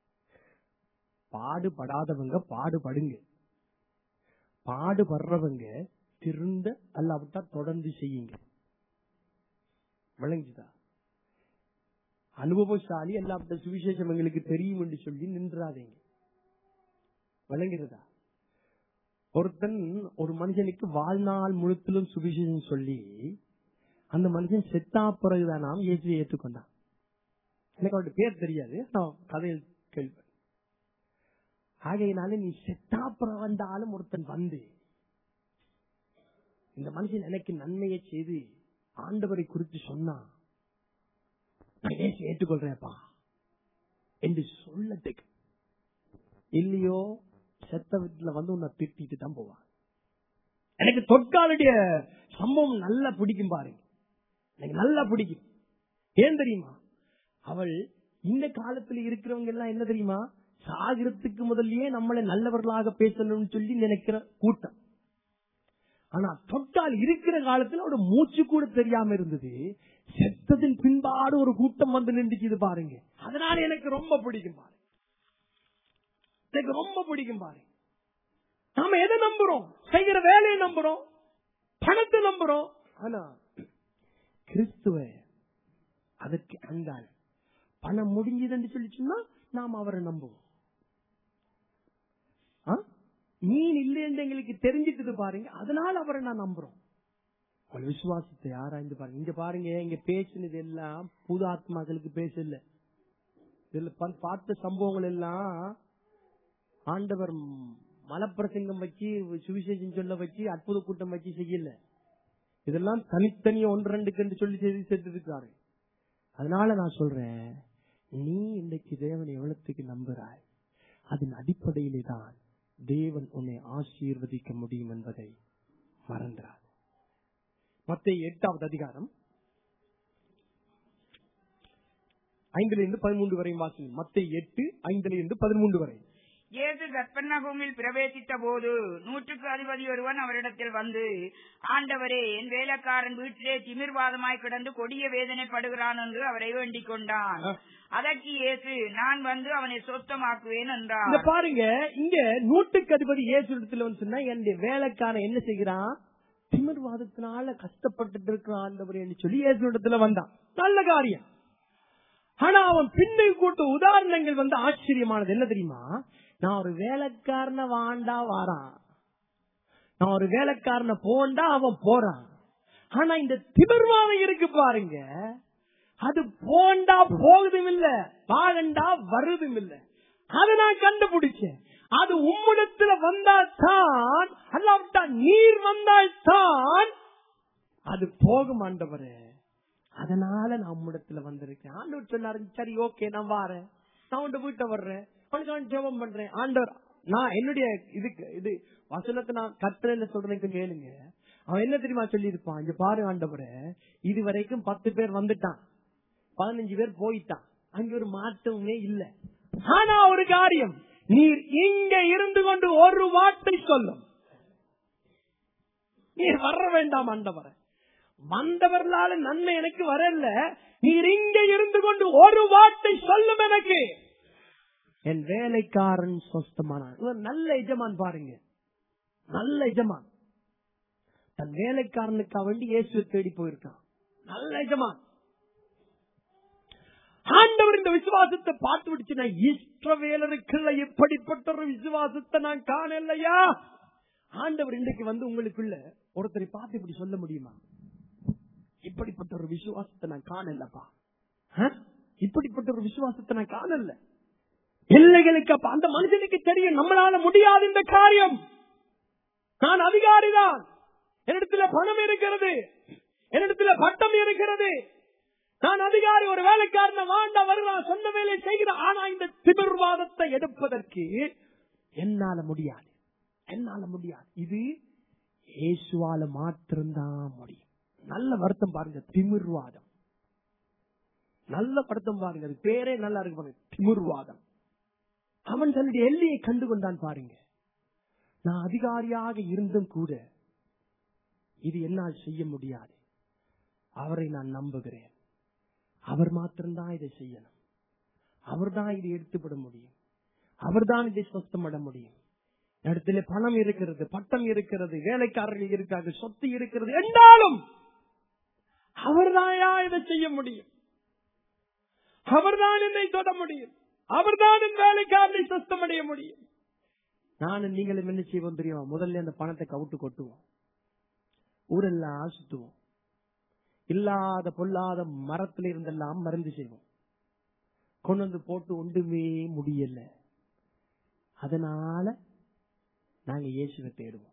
பாடுபடாதவங்க பாடுபடுங்க பாடுபடுறவங்க திருந்த அல்லாவிட்டா தொடர்ந்து செய்யுங்க விளங்குதா அனுபவசாலி அல்லாவிட்ட சுவிசேஷம் எங்களுக்கு தெரியும் என்று சொல்லி நின்றாதீங்க விளங்குறதா ஒருத்தன் ஒரு மனுஷனுக்கு வாழ்நாள் முழுத்திலும் சுவிசேஷம் சொல்லி அந்த மனுஷன் செத்தா பிறகுதான் நாம் இயேசுவை ஏற்றுக்கொண்டான் எனக்கு அவருடைய பேர் தெரியாது நான் கதையில் கேள்வி ஆகையினால நீ செத்தாப்புறம் வந்தாலும் ஒருத்தன் வந்து இந்த மனுஷன் எனக்கு நன்மையை செய்து ஆண்டவரை குறித்து சொன்னா நான் இயேசு ஏற்றுக்கொள்றேன்ப்பா என்று சொல்லத்துக்கு இல்லையோ செத்த வீட்டுல வந்து உன்னை திட்டிட்டு தான் போவான் எனக்கு தொற்காலுடைய சம்பவம் நல்லா பிடிக்கும் பாருங்க எனக்கு நல்லா பிடிக்கும் ஏன் தெரியுமா அவள் இந்த காலத்துல இருக்கிறவங்க எல்லாம் என்ன தெரியுமா சாகிறதுக்கு முதல்லயே நம்மளை நல்லவர்களாக பேசணும்னு சொல்லி நினைக்கிற கூட்டம் ஆனா தொட்டால் இருக்கிற காலத்துல அவட மூச்சு கூட தெரியாம இருந்தது செத்ததின் பின்பாடு ஒரு கூட்டம் வந்து நின்றுச்சு பாருங்க அதனால எனக்கு ரொம்ப பிடிக்கும் பாருங்க எனக்கு ரொம்ப பிடிக்கும் பாருங்க நாம எதை நம்புறோம் செய்கிற வேலையை நம்புறோம் பணத்தை நம்புறோம் ஆனா கிறிஸ்துவ அதற்கு அங்கால் பணம் முடிஞ்சதுன்னு சொல்லி சொன்னா நாம் அவரை நம்புவோம் ஆ? மீன் இல்லைன்னு எங்களுக்கு தெரிஞ்சிட்டது பாருங்க அதனால அவரை நான் நம்புறோம் உங்கள் விசுவாசத்தை ஆராய்ந்து பாருங்க இங்க பாருங்க இங்க பேசினது எல்லாம் புது ஆத்மாக்களுக்கு பேசல இதுல பா- பார்த்த சம்பவங்கள் எல்லாம் ஆண்டவர் மலப்பிரசங்கம் வச்சு சுவிசேஷம் சொல்ல வச்சு அற்புத கூட்டம் வச்சு செய்யல இதெல்லாம் தனித்தனியா ஒன்று ரெண்டுக்கு என்று சொல்லி செய்து சேர்த்திருக்காரு அதனால நான் சொல்றேன் நீ இன்றைக்கு தேவனை எவ்வளவுக்கு நம்புறாய் அதன் அடிப்படையிலே தான் தேவன் உன்னை ஆசீர்வதிக்க முடியும் என்பதை மறந்துறார் மத்திய எட்டாவது அதிகாரம் ஐந்துல இருந்து பதிமூன்று வரை வாசிங்க மத்திய எட்டு ஐந்துல இருந்து பதிமூன்று வரை இயேசு கற்பன்னகூமில் பிரவேசித்த போது நூற்றுக்கு அதிபதி ஒருவன் அவரிடத்தில் வந்து ஆண்டவரே என் வேலைக்காரன் வீட்டிலே திமிர்வாதமாய் கிடந்து கொடிய வேதனைப்படுகிறான் என்று அவரை வேண்டிக் கொண்டான் ஆ. அதற்கு இயேசு நான் வந்து அவனை சொத்தமாக்குவேன் இந்த என்றார் பாருங்க இங்க நூற்றுக்கு அதிபதி இயேசு இடத்துல வந்து சொன்னா என்னுடைய வேலைக்காரன் என்ன செய்கிறான் திமிர்வாதத்தினால கஷ்டப்பட்டு இருக்கிறான் ஆண்டவரே என்று சொல்லி இயேசு இடத்துல வந்தான் நல்ல காரியம் ஆனா அவன் பின்னை கூட்ட உதாரணங்கள் வந்து ஆச்சரியமானது என்ன தெரியுமா நான் ஒரு வேலைக்காரன வாண்டா வாரான் நான் ஒரு வேலைக்காரன போண்டா அவன் போறான் ஆனா இந்த திமிர்வாதம் இருக்கு பாருங்க அது போண்டா போகுதும் இல்ல வாழண்டா வருதும் இல்ல அதை நான் கண்டுபிடிச்சேன் அது உம்மிடத்துல வந்தால் தான் அல்லாவிட்டா நீர் வந்தால் தான் அது போகும் ஆண்டவரே அதனால நான் உம்மிடத்துல வந்திருக்கேன் ஆண்டவர் சொன்னாரு சரி ஓகே நான் வாரேன் நான் உன் வீட்டை வர்றேன் உனக்கு ஜெபம் பண்றேன் ஆண்டவர் நான் என்னுடைய இதுக்கு இது வசனத்தை நான் கட்டளையில சொல்றேன் கேளுங்க அவன் என்ன தெரியுமா சொல்லி இருப்பான் இங்க பாரு ஆண்டவரே இது வரைக்கும் பத்து பேர் வந்துட்டான் பதினஞ்சு பேர் போயிட்டான் அங்க ஒரு மாற்றமே இல்ல ஆனா ஒரு காரியம் நீர் இங்க இருந்து கொண்டு ஒரு வார்த்தை சொல்லும் நீர் வர வேண்டாம் ஆண்டவரே வந்தவர்களால நன்மை எனக்கு வரல நீர் இங்க இருந்து கொண்டு ஒரு வார்த்தை சொல்லும் எனக்கு என் வேலைக்காரன் சொஸ்தமானான் இவன் நல்ல எஜமான் பாருங்க நல்ல எஜமான் தன் வேலைக்காரனுக்காக வேண்டி இயேசுவை தேடி போயிருக்கான் நல்ல எஜமான் ஆண்டவர் இந்த விசுவாசத்தை பார்த்து விடுச்சு நான் இஷ்டவேலருக்குள்ள எப்படிப்பட்ட ஒரு விசுவாசத்தை நான் காணலையா ஆண்டவர் இன்றைக்கு வந்து உங்களுக்குள்ள ஒருத்தரை பார்த்து இப்படி சொல்ல முடியுமா இப்படிப்பட்ட ஒரு விசுவாசத்தை நான் காணலப்பா ஆ? இப்படிப்பட்ட ஒரு விசுவாசத்தை நான் காணல பிள்ளைகளுக்கு அப்ப அந்த மனுஷனுக்கு தெரியும் நம்மளால முடியாது இந்த காரியம் நான் அதிகாரிதான் என்னிடத்துல பணம் இருக்கிறது என்னிடத்துல பட்டம் இருக்கிறது நான் அதிகாரி ஒரு வேலைக்காரன வாண்ட வருகிறான் சொன்ன வேலை செய்கிறேன் ஆனா இந்த திமிர்வாதத்தை எடுப்பதற்கு என்னால முடியாது என்னால முடியாது இது இயேசுவால மாத்திரம்தான் முடியும் நல்ல வருத்தம் பாருங்க திமிர்வாதம் நல்ல வருத்தம் பாருங்க அது பேரே நல்லா இருக்கு பாருங்க திமிர்வாதம் அவன் தன்னுடைய எல்லையை கண்டு கொண்டான் பாருங்க நான் அதிகாரியாக இருந்தும் கூட இது என்னால் செய்ய முடியாது அவரை நான் நம்புகிறேன் அவர் மாத்திரம்தான் இதை செய்யணும் அவர்தான் இதை எடுத்துவிட முடியும் அவர்தான் இதை சொத்தமிட முடியும் இடத்துல பணம் இருக்கிறது பட்டம் இருக்கிறது வேலைக்காரர்கள் இருக்காங்க சொத்து இருக்கிறது என்றாலும் அவர்தாயா இதை செய்ய முடியும் அவர்தான் என்னை தொட முடியும் அவர்தான் என் வேலைக்காரனை சொத்தமடைய முடியும் நானும் நீங்களும் என்ன செய்வோம் தெரியுமா முதல்ல அந்த பணத்தை கவுட்டு கொட்டுவோம் ஊரெல்லாம் சுத்துவோம் இல்லாத பொல்லாத மரத்துல இருந்தெல்லாம் மருந்து செய்வோம் கொண்டு வந்து போட்டு ஒன்றுமே முடியல அதனால நாங்க இயேசுவை தேடுவோம்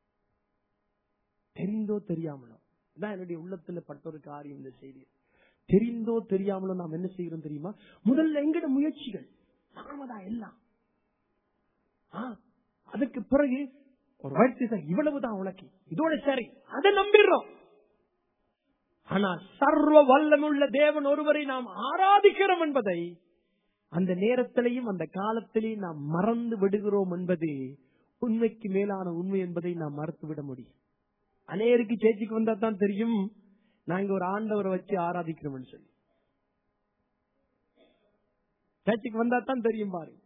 தெரிந்தோ தெரியாமலோ இதான் என்னுடைய உள்ளத்துல பட்ட ஒரு காரியம் இந்த செய்தி தெரிந்தோ தெரியாமலோ நாம் என்ன செய்கிறோம் தெரியுமா முதல்ல எங்கட முயற்சிகள் நாம தான் எல்லாம் ஆ, அதுக்கு பிறகு ஒரு வயசு இவ்வளவுதான் உனக்கு இதோட சரி அதை நம்பிடுறோம் ஆனா சர்வ வல்லமுள்ள தேவன் ஒருவரை நாம் ஆராதிக்கிறோம் என்பதை அந்த நேரத்திலையும் அந்த காலத்திலையும் நாம் மறந்து விடுகிறோம் என்பது உண்மைக்கு மேலான உண்மை என்பதை நாம் மறுத்து விட முடியும் அநேருக்கு சேச்சிக்கு வந்தா தான் தெரியும் நாங்க ஒரு ஆண்டவரை வச்சு ஆராதிக்கிறோம்னு சொல்லி சேச்சிக்கு வந்தா தான் தெரியும் பாருங்க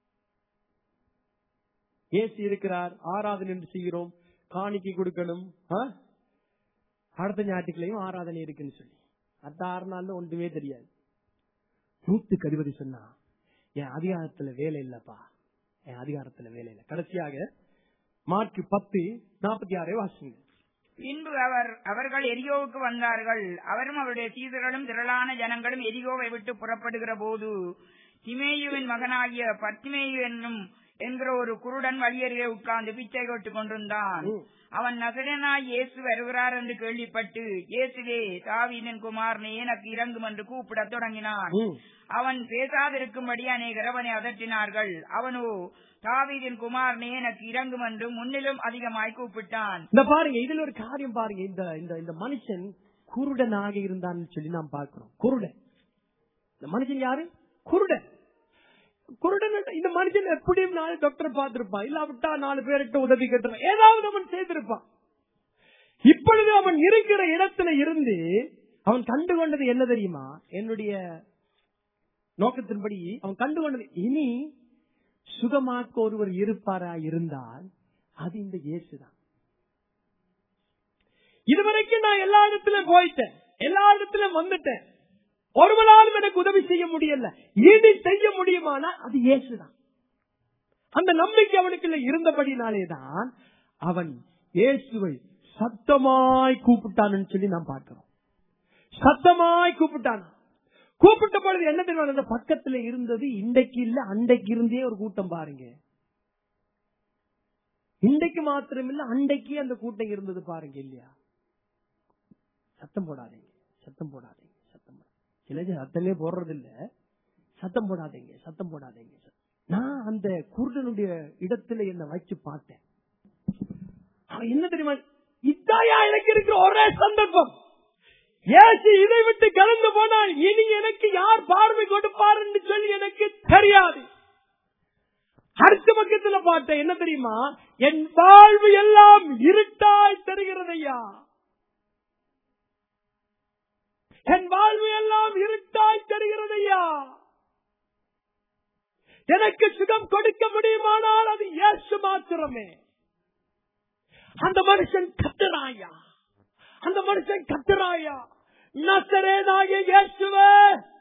ஏசி இருக்கிறார் ஆராதனை என்று செய்கிறோம் காணிக்கை கொடுக்கணும் ஆ? அடுத்த ஞாயிற்றுக்கிழையும் ஆராதனை இருக்குன்னு சொல்லி அடுத்த ஆறு நாள்ல ஒன்றுமே தெரியாது நூத்துக்கு அதிபதி சொன்னா என் அதிகாரத்துல வேலை இல்லப்பா என் அதிகாரத்துல வேலை இல்லை கடைசியாக மார்க் பத்து நாற்பத்தி ஆறே வாசிங்க பின்பு அவர் அவர்கள் எரியோவுக்கு வந்தார்கள் அவரும் அவருடைய சீதர்களும் திரளான ஜனங்களும் எரியோவை விட்டு புறப்படுகிற போது திமேயுவின் மகனாகிய பத்திமேயு என்னும் என்கிற ஒரு குருடன் வழியருகே உட்கார்ந்து பிச்சை கொட்டுக் கொண்டிருந்தான் ம். அவன் நகரனாய் இயேசு வருகிறார் என்று கேள்விப்பட்டு இயேசுவே தாவீதின் குமாரனே எனக்கு இறங்கும் என்று கூப்பிடத் தொடங்கினான் ம். அவன் பேசாதிருக்கும்படி அநேகர் அவனை அதட்டினார்கள் அவனோ தாவீதின் குமாரனே எனக்கு இறங்கும் என்று முன்னிலும் அதிகமாய் கூப்பிட்டான் இந்த பாருங்க இதுல ஒரு காரியம் பாருங்க இந்த இந்த இந்த மனுஷன் குருடனாக இருந்தான்னு சொல்லி நாம் பார்க்கிறோம் குருடன் இந்த மனுஷன் யாரு குருடன் குருடன் இந்த மனுஷன் எப்படியும் நாலு டாக்டர் பார்த்திருப்பான் இல்லாவிட்டா நாலு பேர்கிட்ட உதவி கேட்டிருப்பான் ஏதாவது அவன் செய்திருப்பான் இப்பொழுது அவன் இருக்கிற இடத்துல இருந்து அவன் கண்டு கொண்டது என்ன தெரியுமா என்னுடைய நோக்கத்தின்படி அவன் கண்டு கொண்டது இனி சுகமாக்க ஒருவர் இருப்பாரா இருந்தால் அது இந்த இயேசுதான் இதுவரைக்கும் நான் எல்லா இடத்திலும் போயிட்டேன் எல்லா இடத்திலும் வந்துட்டேன் ஒருவனாலும் எனக்கு உதவி செய்ய முடியல இனி செய்ய முடியுமானா அது இயேசுதான் அந்த நம்பிக்கை அவனுக்குள்ள இருந்தபடினாலேதான் அவன் இயேசுவை சத்தமாய் கூப்பிட்டான்னு சொல்லி நாம் பார்க்கிறோம் சத்தமாய் கூப்பிட்டான் கூப்பிட்ட பொழுது என்ன தெரியுமா அந்த பக்கத்துல இருந்தது இன்றைக்கு இல்ல அன்றைக்கு இருந்தே ஒரு கூட்டம் பாருங்க இன்றைக்கு மாத்திரம் இல்ல அன்றைக்கு அந்த கூட்டம் இருந்தது பாருங்க இல்லையா சத்தம் போடாதீங்க சத்தம் போடாதீங்க சத்தம் போடாதீங்க சில பேர் சத்தமே போடுறது இல்ல சத்தம் போடாதீங்க சத்தம் போடாதீங்க நான் அந்த குருடனுடைய இடத்துல என்ன வச்சு பார்த்தேன் அவன் என்ன தெரியுமா இதாயா எனக்கு இருக்கிற ஒரே சந்தர்ப்பம் ஏசு இதை விட்டு கலந்து போனால் இனி எனக்கு யார் பார்வை கொடுப்பார் என்று சொல்லி எனக்கு தெரியாது அடுத்த பக்கத்துல பார்த்தேன் என்ன தெரியுமா என் வாழ்வு எல்லாம் இருட்டாய் தருகிறதையா என் வாழ்வு எல்லாம் இருட்டாய் தருகிறதையா எனக்கு சுகம் கொடுக்க முடியுமானால் அது இயேசு மாத்திரமே அந்த மனுஷன் கத்துறாயா அந்த மனுஷன் கத்துறாயா நசரேனாகிய இயேசுவே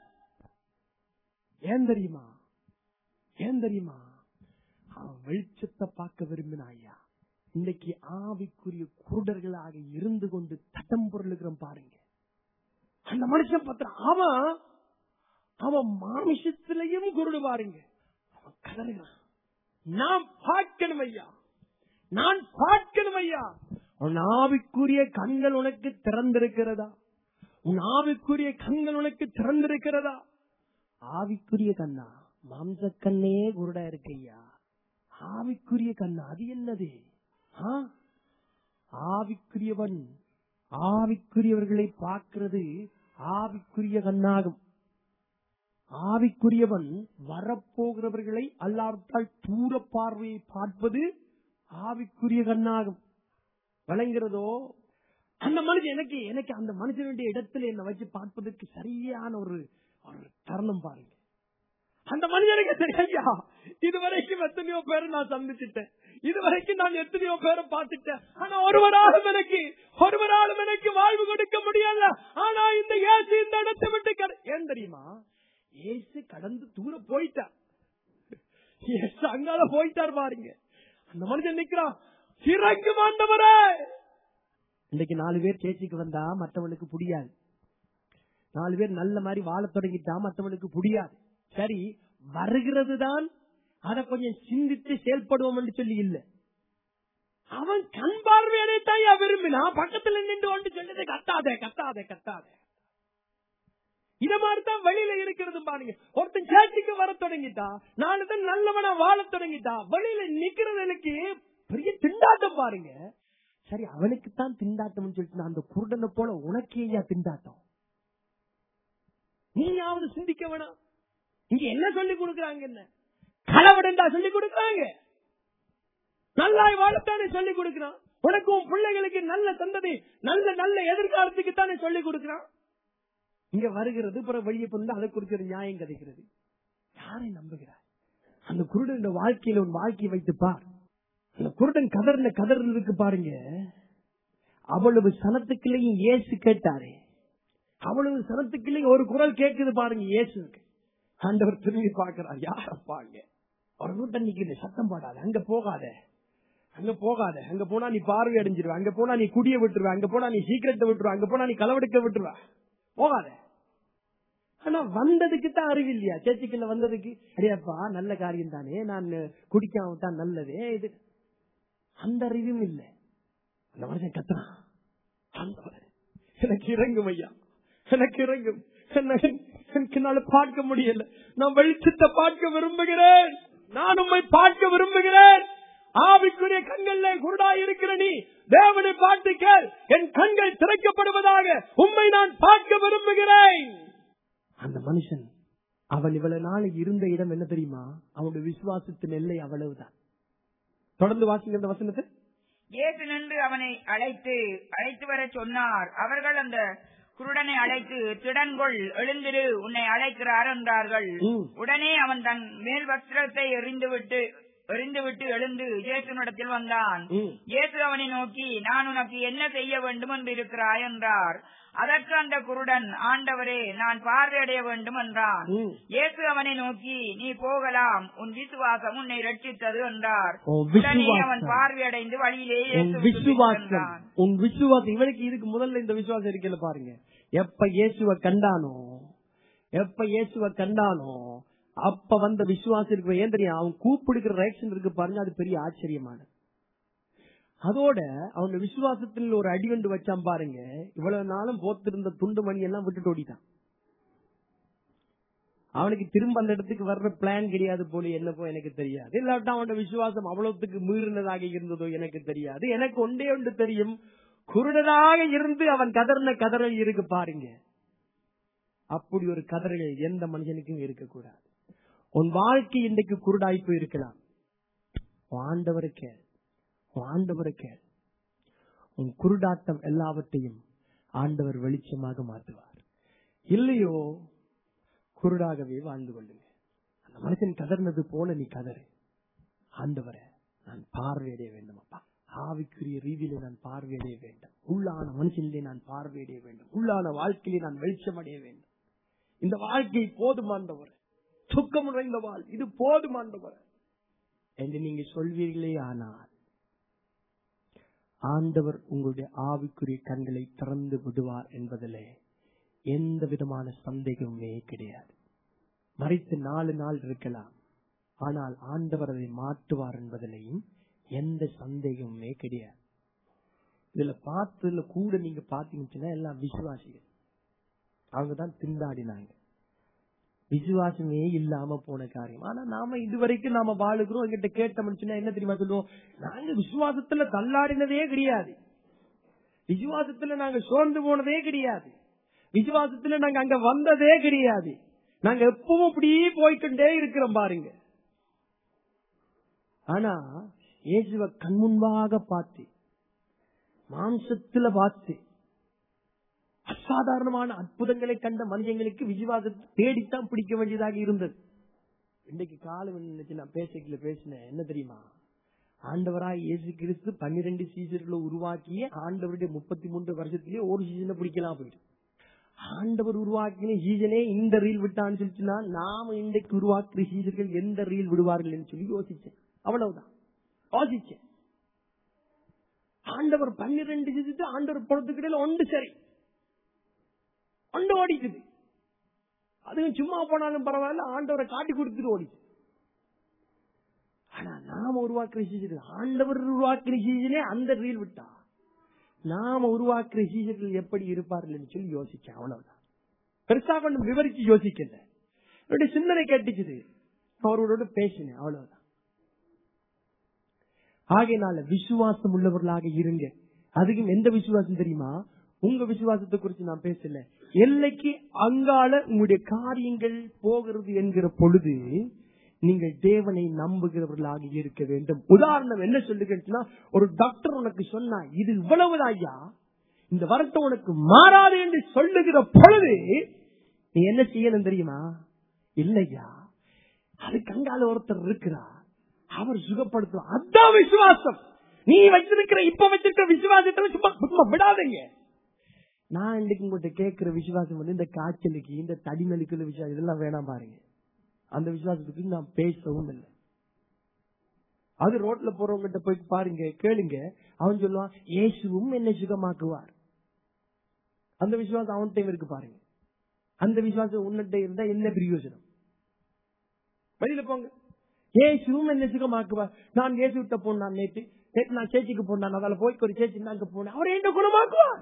ஏன் தெரியுமா ஏன் தெரியுமா அவன் வெளிச்சத்தை பார்க்க விரும்பினாயா இன்னைக்கு ஆவிக்குரிய குருடர்களாக இருந்து கொண்டு தட்டம் பொருளுகிறோம் பாருங்க அந்த மனுஷன் பத்திர அவன் அவன் மாமிசத்திலையும் குருடு பாருங்க அவன் கதறுகிறான் நான் பார்க்கணும் ஐயா நான் பார்க்கணும் ஐயா உன் ஆவிக்குரிய கண்கள் உனக்கு திறந்திருக்கிறதா உன் ஆவிக்குரிய கண்கள் உனக்கு திறந்திருக்கிறதா ஆவிக்குரிய கண்ணா மாம்ச கண்ணே குருடா இருக்கு ஐயா ஆவிக்குரிய கண்ணா அது என்னது ஆ? ஆவிக்குரியவன் ஆவிக்குரியவர்களை பார்க்கிறது ஆவிக்குரிய கண்ணாகும் ஆவிக்குரியவன் வரப்போகிறவர்களை அல்லாவிட்டால் தூர பார்வையை பார்ப்பது ஆவிக்குரிய கண்ணாகும் வழங்குகிறதோ அந்த மனுஷன் எனக்கு எனக்கு அந்த மனுஷனுடைய இடத்துல என்ன வச்சு பார்ப்பதற்கு சரியான ஒரு ஒரு தருணம் பாருங்க அந்த மனிதனுக்கு தெரியா இதுவரைக்கும் எத்தனையோ பேரை நான் சந்திச்சிட்டேன் இதுவரைக்கும் நான் எத்தனையோ பேரை பார்த்துட்டேன் ஆனா ஒருவராலும் எனக்கு ஒருவராலும் எனக்கு வாழ்வு கொடுக்க முடியல ஆனா இந்த இயேசு இந்த இடத்தை விட்டு கட- ஏன் தெரியுமா இயேசு கடந்து தூர போயிட்டார் இயேசு அங்கால போயிட்டார் பாருங்க அந்த மனுஷன் நிக்கிறான் இறங்கு ஆண்டவரே இன்னைக்கு நாலு பேர் சேச்சிக்கு வந்தா மற்றவனுக்கு புரியாது நாலு பேர் நல்ல மாதிரி வாழத் தொடங்கிட்டா மற்றவனுக்கு புரியாது சரி வருகிறது தான் அதை கொஞ்சம் சிந்தித்து செயல்படுவோம் என்று சொல்லி இல்ல அவன் கண் பார்வையனை தான் விரும்பினா பக்கத்துல நின்று கொண்டு சொல்லுது கத்தாதே கத்தாதே கத்தாதே இத மாதிரி தான் வெளியில இருக்கிறது பாருங்க ஒருத்தன் சேர்ச்சிக்கு வர தொடங்கிட்டா நாலு தான் நல்லவனா வாழ தொடங்கிட்டா வெளியில நிக்கிறவனுக்கு பெரிய திண்டாட்டம் பாருங்க சரி அவனுக்கு தான் திண்டாட்டம் சொல்லிட்டு நான் அந்த குருடனை போல உனக்கே ஐயா திண்டாட்டம் நீயாவது சிந்திக்க வேணாம் இங்க என்ன சொல்லி கொடுக்கறாங்க என்ன களவடண்டா சொல்லி கொடுக்கறாங்க நல்லாய் வாழத்தானே சொல்லி கொடுக்கிறான் உனக்கு உன் பிள்ளைகளுக்கு நல்ல சந்ததி நல்ல நல்ல எதிர்காலத்துக்கு தானே சொல்லி கொடுக்கிறான் இங்க வருகிறது பிறகு வெளியே வந்து அதை குறித்து ஒரு நியாயம் கிடைக்கிறது யாரை நம்புகிறார் அந்த குருடன் வாழ்க்கையில உன் வாழ்க்கையை வைத்து பார் அந்த குருடன் கதர்ல கதர்னதுக்கு பாருங்க அவ்வளவு சனத்துக்குள்ளேயும் இயேசு கேட்டாரே அவ்வளவு சனத்துக்குள்ளேயும் ஒரு குரல் கேட்குது பாருங்க இயேசுக்கு ஆண்டவர் திரும்பி பார்க்கிறார் யாரப்பாங்க ஒரு கூட்டம் நிக்குது சத்தம் பாடாத அங்க போகாத அங்க போகாத அங்க போனா நீ பார்வை அடைஞ்சிருவ அங்க போனா நீ குடிய விட்டுருவ அங்க போனா நீ சீக்கிரத்தை விட்டுருவ அங்க போனா நீ களவெடுக்க விட்டுருவ போகாத ஆனா வந்ததுக்கு தான் அறிவு இல்லையா சேர்ச்சிக்குள்ள வந்ததுக்கு அடையாப்பா நல்ல காரியம் தானே நான் குடிக்காம தான் நல்லதே இது அந்த அறிவும் இல்ல அந்த மனுஷன் கத்துறான் ஆண்டவரே, எனக்கு இறங்கும் ஐயா எனக்கு இறங்கும் என்ன- எனக்கு என்னால பார்க்க முடியல நான் வெளிச்சத்தை பார்க்க விரும்புகிறேன் நான் உம்மை பார்க்க விரும்புகிறேன் ஆவிக்குரிய கண்கள்ல குருடா இருக்கிற நீ தேவனை பார்த்து கேள் என் கண்கள் திறக்கப்படுவதாக உம்மை நான் பார்க்க விரும்புகிறேன் அந்த மனுஷன் அவன் இவ்வளவு நாள் இருந்த இடம் என்ன தெரியுமா அவனுடைய விசுவாசத்தின் எல்லை அவ்வளவுதான் தொடர்ந்து வாசிங்க அந்த வசனத்தை இயேசு நின்று அவனை அழைத்து அழைத்து வர சொன்னார் அவர்கள் அந்த குருடனை அழைத்து திடன்கொள் எழுந்திரு உன்னை அழைக்கிறார் என்றார்கள் ம். உடனே அவன் தன் மேல் வஸ்திரத்தை எறிந்துவிட்டு எறிந்துவிட்டு எழுந்து இயேசுனிடத்தில் வந்தான் ம். இயேசு அவனை நோக்கி நான் உனக்கு என்ன செய்ய வேண்டும் என்று இருக்கிறாய் என்றார் அதற்கு அந்த குருடன் ஆண்டவரே நான் பார்வையடைய வேண்டும் என்றான் ம். இயேசு அவனை நோக்கி நீ போகலாம் உன் விசுவாசம் உன்னை ரட்சித்தது என்றார் உன் உடனே விசுவாசம். அவன் பார்வையடைந்து வழியிலே உன் இயேசுவுக்கு பின் விசுவாசம் சென்றான். உன் விசுவாசம் இவனுக்கு இதுக்கு முதல்ல இந்த விசுவாசம் இருக்கல பாருங்க எப்ப இயேசுவ கண்டானோ எப்ப இயேசுவ கண்டானோ அப்ப வந்த விசுவாசம் இருக்கு ஏன் தெரியும் அவன் கூப்பிடுக்கிற ரியாக்ஷன் இருக்கு பாருங்க அது பெரிய ஆச்சரியமான அதோட அவன் விசுவாசத்தில் ஒரு அடிவண்டு வச்சான் பாருங்க இவ்வளவு நாளும் போத்திருந்த துண்டு மணி எல்லாம் விட்டுட்டு ஓடிட்டான் அவனுக்கு திரும்ப அந்த இடத்துக்கு வர்ற பிளான் கிடையாது போல என்னப்போ எனக்கு தெரியாது இல்லாட்டா அவனோட விசுவாசம் அவ்வளவுக்கு மீறினதாக இருந்ததோ எனக்கு தெரியாது எனக்கு ஒன்றே ஒன்று தெரியும் குருடனாக இருந்து அவன் கதறின கதறல் இருக்கு பாருங்க அப்படி ஒரு கதறல் எந்த மனுஷனுக்கும் இருக்கக்கூடாது உன் வாழ்க்கை இன்றைக்கு குருடாய்ப்பு இருக்கலாம் உன் ஆண்டவருக்கு உன் ஆண்டவருக்கு உன் குருடாட்டம் எல்லாவற்றையும் ஆண்டவர் வெளிச்சமாக மாற்றுவார் இல்லையோ குருடாகவே வாழ்ந்து கொள்ளுங்க அந்த மனுஷன் கதர்னது போல நீ கதறு ஆண்டவரே நான் பார்வையிடைய வேண்டும் அப்பா ஆவிக்குரிய ரீதியிலே நான் பார்வையிடைய வேண்டும் உள்ளான மனுஷனிலே நான் பார்வையிடைய வேண்டும் உள்ளான வாழ்க்கையிலே நான் வெளிச்சம் அடைய வேண்டும் இந்த வாழ்க்கை போதுமாண்டவர் துக்கம் நிறைந்த வாழ் இது போதுமாண்டவர் என்று நீங்க சொல்வீர்களே ஆனால் ஆண்டவர் உங்களுடைய ஆவிக்குரிய கண்களை திறந்து விடுவார் என்பதிலே எந்த விதமான சந்தேகமுமே கிடையாது மறைத்து நாலு நாள் இருக்கலாம் ஆனால் ஆண்டவர் அதை மாற்றுவார் என்பதிலையும் எந்த சந்தேகமுமே கிடையாது இதுல பார்த்ததுல கூட நீங்க பாத்தீங்கன்னா எல்லாம் விசுவாசிகள் அவங்கதான் திண்டாடினாங்க விசுவாசமே இல்லாம போன காரியம் ஆனா நாம இதுவரைக்கும் நாம வாழுகிறோம் எங்கிட்ட கேட்ட மனுஷனா என்ன தெரியுமா சொல்லுவோம் நாங்க விசுவாசத்துல தள்ளாடினதே கிடையாது விசுவாசத்துல நாங்க சோர்ந்து போனதே கிடையாது விசுவாசத்துல நாங்க அங்க வந்ததே கிடையாது நாங்க எப்பவும் இப்படியே போய்க்கொண்டே இருக்கிறோம் பாருங்க ஆனா இயேசுவ கண் முன்பாக பார்த்து மாம்சத்துல பார்த்து அசாதாரணமான அற்புதங்களை கண்ட மனுஷங்களுக்கு விசுவாசத்தை தேடித்தான் பிடிக்க வேண்டியதாக இருந்தது இன்னைக்கு காலம் நினைச்சு நான் பேசிக்கல பேசினேன் என்ன தெரியுமா ஆண்டவராய் இயேசு கிறிஸ்து பன்னிரண்டு சீசர்களை உருவாக்கிய ஆண்டவருடைய முப்பத்தி மூன்று வருஷத்திலேயே ஒரு சீசனை பிடிக்கலாம் போயிட்டு ஆண்டவர் உருவாக்கின சீசனே இந்த ரீல் விட்டான்னு சொல்லிச்சுன்னா நாம இன்றைக்கு உருவாக்குற சீசர்கள் எந்த ரீல் விடுவார்கள் என்று சொல்லி யோசிச்சேன் அவ்வளவுதான் யோசிச்சேன் ஆண்டவர் பன்னிரண்டு சீசத்து ஆண்டவர் படத்துக்கிடையில ஒன்று சரி ஒன்று ஓடிக்குது அதுவும் சும்மா போனாலும் பரவாயில்ல ஆண்டவரை காட்டி கொடுத்துட்டு ஓடிச்சு ஆனா நாம உருவாக்குற சீசன் ஆண்டவர் உருவாக்குற சீசனே அந்த ரீல் விட்டா நாம உருவாக்குற சீசர்கள் எப்படி இருப்பார்கள் சொல்லி யோசிச்சேன் அவ்வளவுதான் பெருசா கொஞ்சம் விவரிச்சு யோசிக்கல என்னுடைய சிந்தனை கேட்டுச்சுது அவரோட பேசினேன் அவ்வளவுதான் ஆகையினால விசுவாசம் உள்ளவர்களாக இருங்க அதுக்கும் எந்த விசுவாசம் தெரியுமா உங்க விசுவாசத்தை குறித்து நான் பேசல எல்லைக்கு அங்கால உங்களுடைய காரியங்கள் போகிறது என்கிற பொழுது நீங்கள் தேவனை நம்புகிறவர்களாக இருக்க வேண்டும் உதாரணம் என்ன சொல்லுகிறேன்னா ஒரு டாக்டர் உனக்கு சொன்னா இது இவ்வளவுதான் ஐயா இந்த வருத்தம் உனக்கு மாறாது என்று சொல்லுகிற பொழுது நீ என்ன செய்யணும் தெரியுமா இல்லையா அதுக்கு அங்கால ஒருத்தர் இருக்கிறார் அவர் சுகப்படுத்துவார் அதான் விசுவாசம் நீ வச்சிருக்கிற இப்ப வச்சிருக்கிற விசுவாசத்தை சும்மா சும்மா விடாதீங்க நான் இன்னைக்கு உங்கள்கிட்ட கேட்கிற விசுவாசம் வந்து இந்த காய்ச்சலுக்கு இந்த தடிமலுக்கு விசுவாசம் இதெல்லாம் வேணாம் பாருங்க அந்த விசுவாசத்துக்கு நான் பேசவும் இல்லை அது ரோட்ல போறவங்கிட்ட போய் பாருங்க கேளுங்க அவன் சொல்லுவான் இயேசுவும் என்னை சுகமாக்குவார் அந்த விசுவாசம் அவன்கிட்ட இருக்கு பாருங்க அந்த விசுவாசம் உன்னிட்ட இருந்தா என்ன பிரயோஜனம் வெளியில போங்க இயேசுவும் என்னை சுகமாக்குவார் நான் இயேசு விட்ட போனான் நேற்று நேற்று நான் சேச்சிக்கு போனான் அதால போய் ஒரு சேச்சி அங்க போனேன் அவர் என்ன குணமாக்குவார்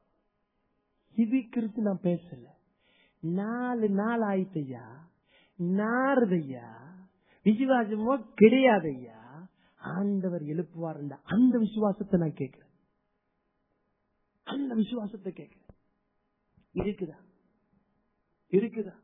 இது குறித்து நான் பேசல நாலு நாள் ஆயிட்டையா நாரதையா விசுவாசமோ கிடையாதையா ஆண்டவர் எழுப்புவார் அந்த விசுவாசத்தை நான் கேட்கிறேன் அந்த விசுவாசத்தை கேட்கிறேன் இருக்குதா இருக்குதா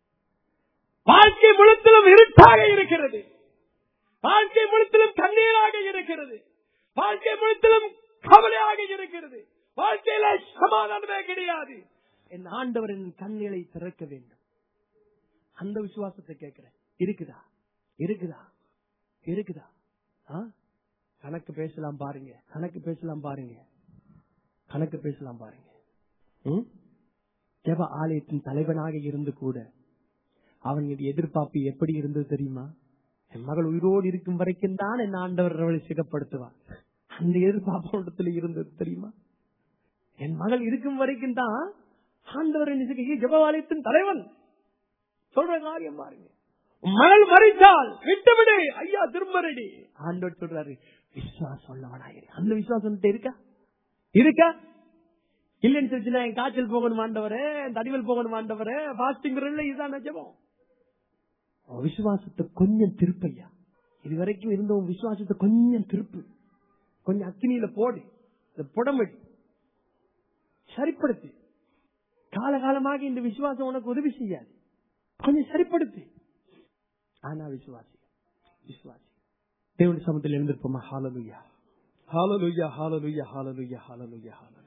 வாழ்க்கை முழுத்திலும் இருட்டாக இருக்கிறது வாழ்க்கை முழுத்திலும் கண்ணீராக இருக்கிறது வாழ்க்கை முழுத்திலும் கவலையாக இருக்கிறது வாழ்க்கையில சமாதானமே கிடையாது என் ஆண்டவரின் கண்களை திறக்க வேண்டும் அந்த விசுவாசத்தை கேட்கிறேன் இருக்குதா இருக்குதா இருக்குதா ஆ? கணக்கு பேசலாம் பாருங்க கணக்கு பேசலாம் பாருங்க கணக்கு பேசலாம் பாருங்க ம்? ஜெப ஆலயத்தின் தலைவனாக இருந்து கூட அவனுடைய எதிர்பார்ப்பு எப்படி இருந்தது தெரியுமா என் மகள் உயிரோடு இருக்கும் வரைக்கும் தான் என் ஆண்டவர் அவளை சுகப்படுத்துவார் அந்த எதிர்பார்ப்பு இருந்தது தெரியுமா என் மகள் இருக்கும் வரைக்கும் தான் ஆண்டவர் ஜெபவாலயத்தின் தலைவன் சொல்ற காரியம் பாருங்க உன் மகள் மறைத்தால் விட்டுவிடு ஐயா திரும்ப ரெடி ஆண்டவர் சொல்றாரு விசுவாசம் உள்ளவனாயிரு அந்த விசுவாசம் உன்கிட்ட இருக்கா இருக்கா இல்லைன்னு சொல்லிச்சுன்னா என் காய்ச்சல் போகணும் ஆண்டவரே என் தடிவல் போகணும் ஆண்டவரே பாஸ்டிங் இதுதான் நிஜமம் உன் விசுவாசத்தை கொஞ்சம் திருப்பையா இது வரைக்கும் இருந்த உன் விசுவாசத்தை கொஞ்சம் திருப்பு கொஞ்சம் அக்கினியில போடு இந்த புடமடி சரிப்படுத்து காலகாலமாக இந்த விசுவாசம் உனக்கு உதவி செய்யாது கொஞ்சம் சரிப்படுத்து ஆனா விசுவாசி விசுவாசி தேவனுடைய சமத்தில் எழுந்திருப்போமா hallelujah hallelujah hallelujah hallelujah hallelujah hallelujah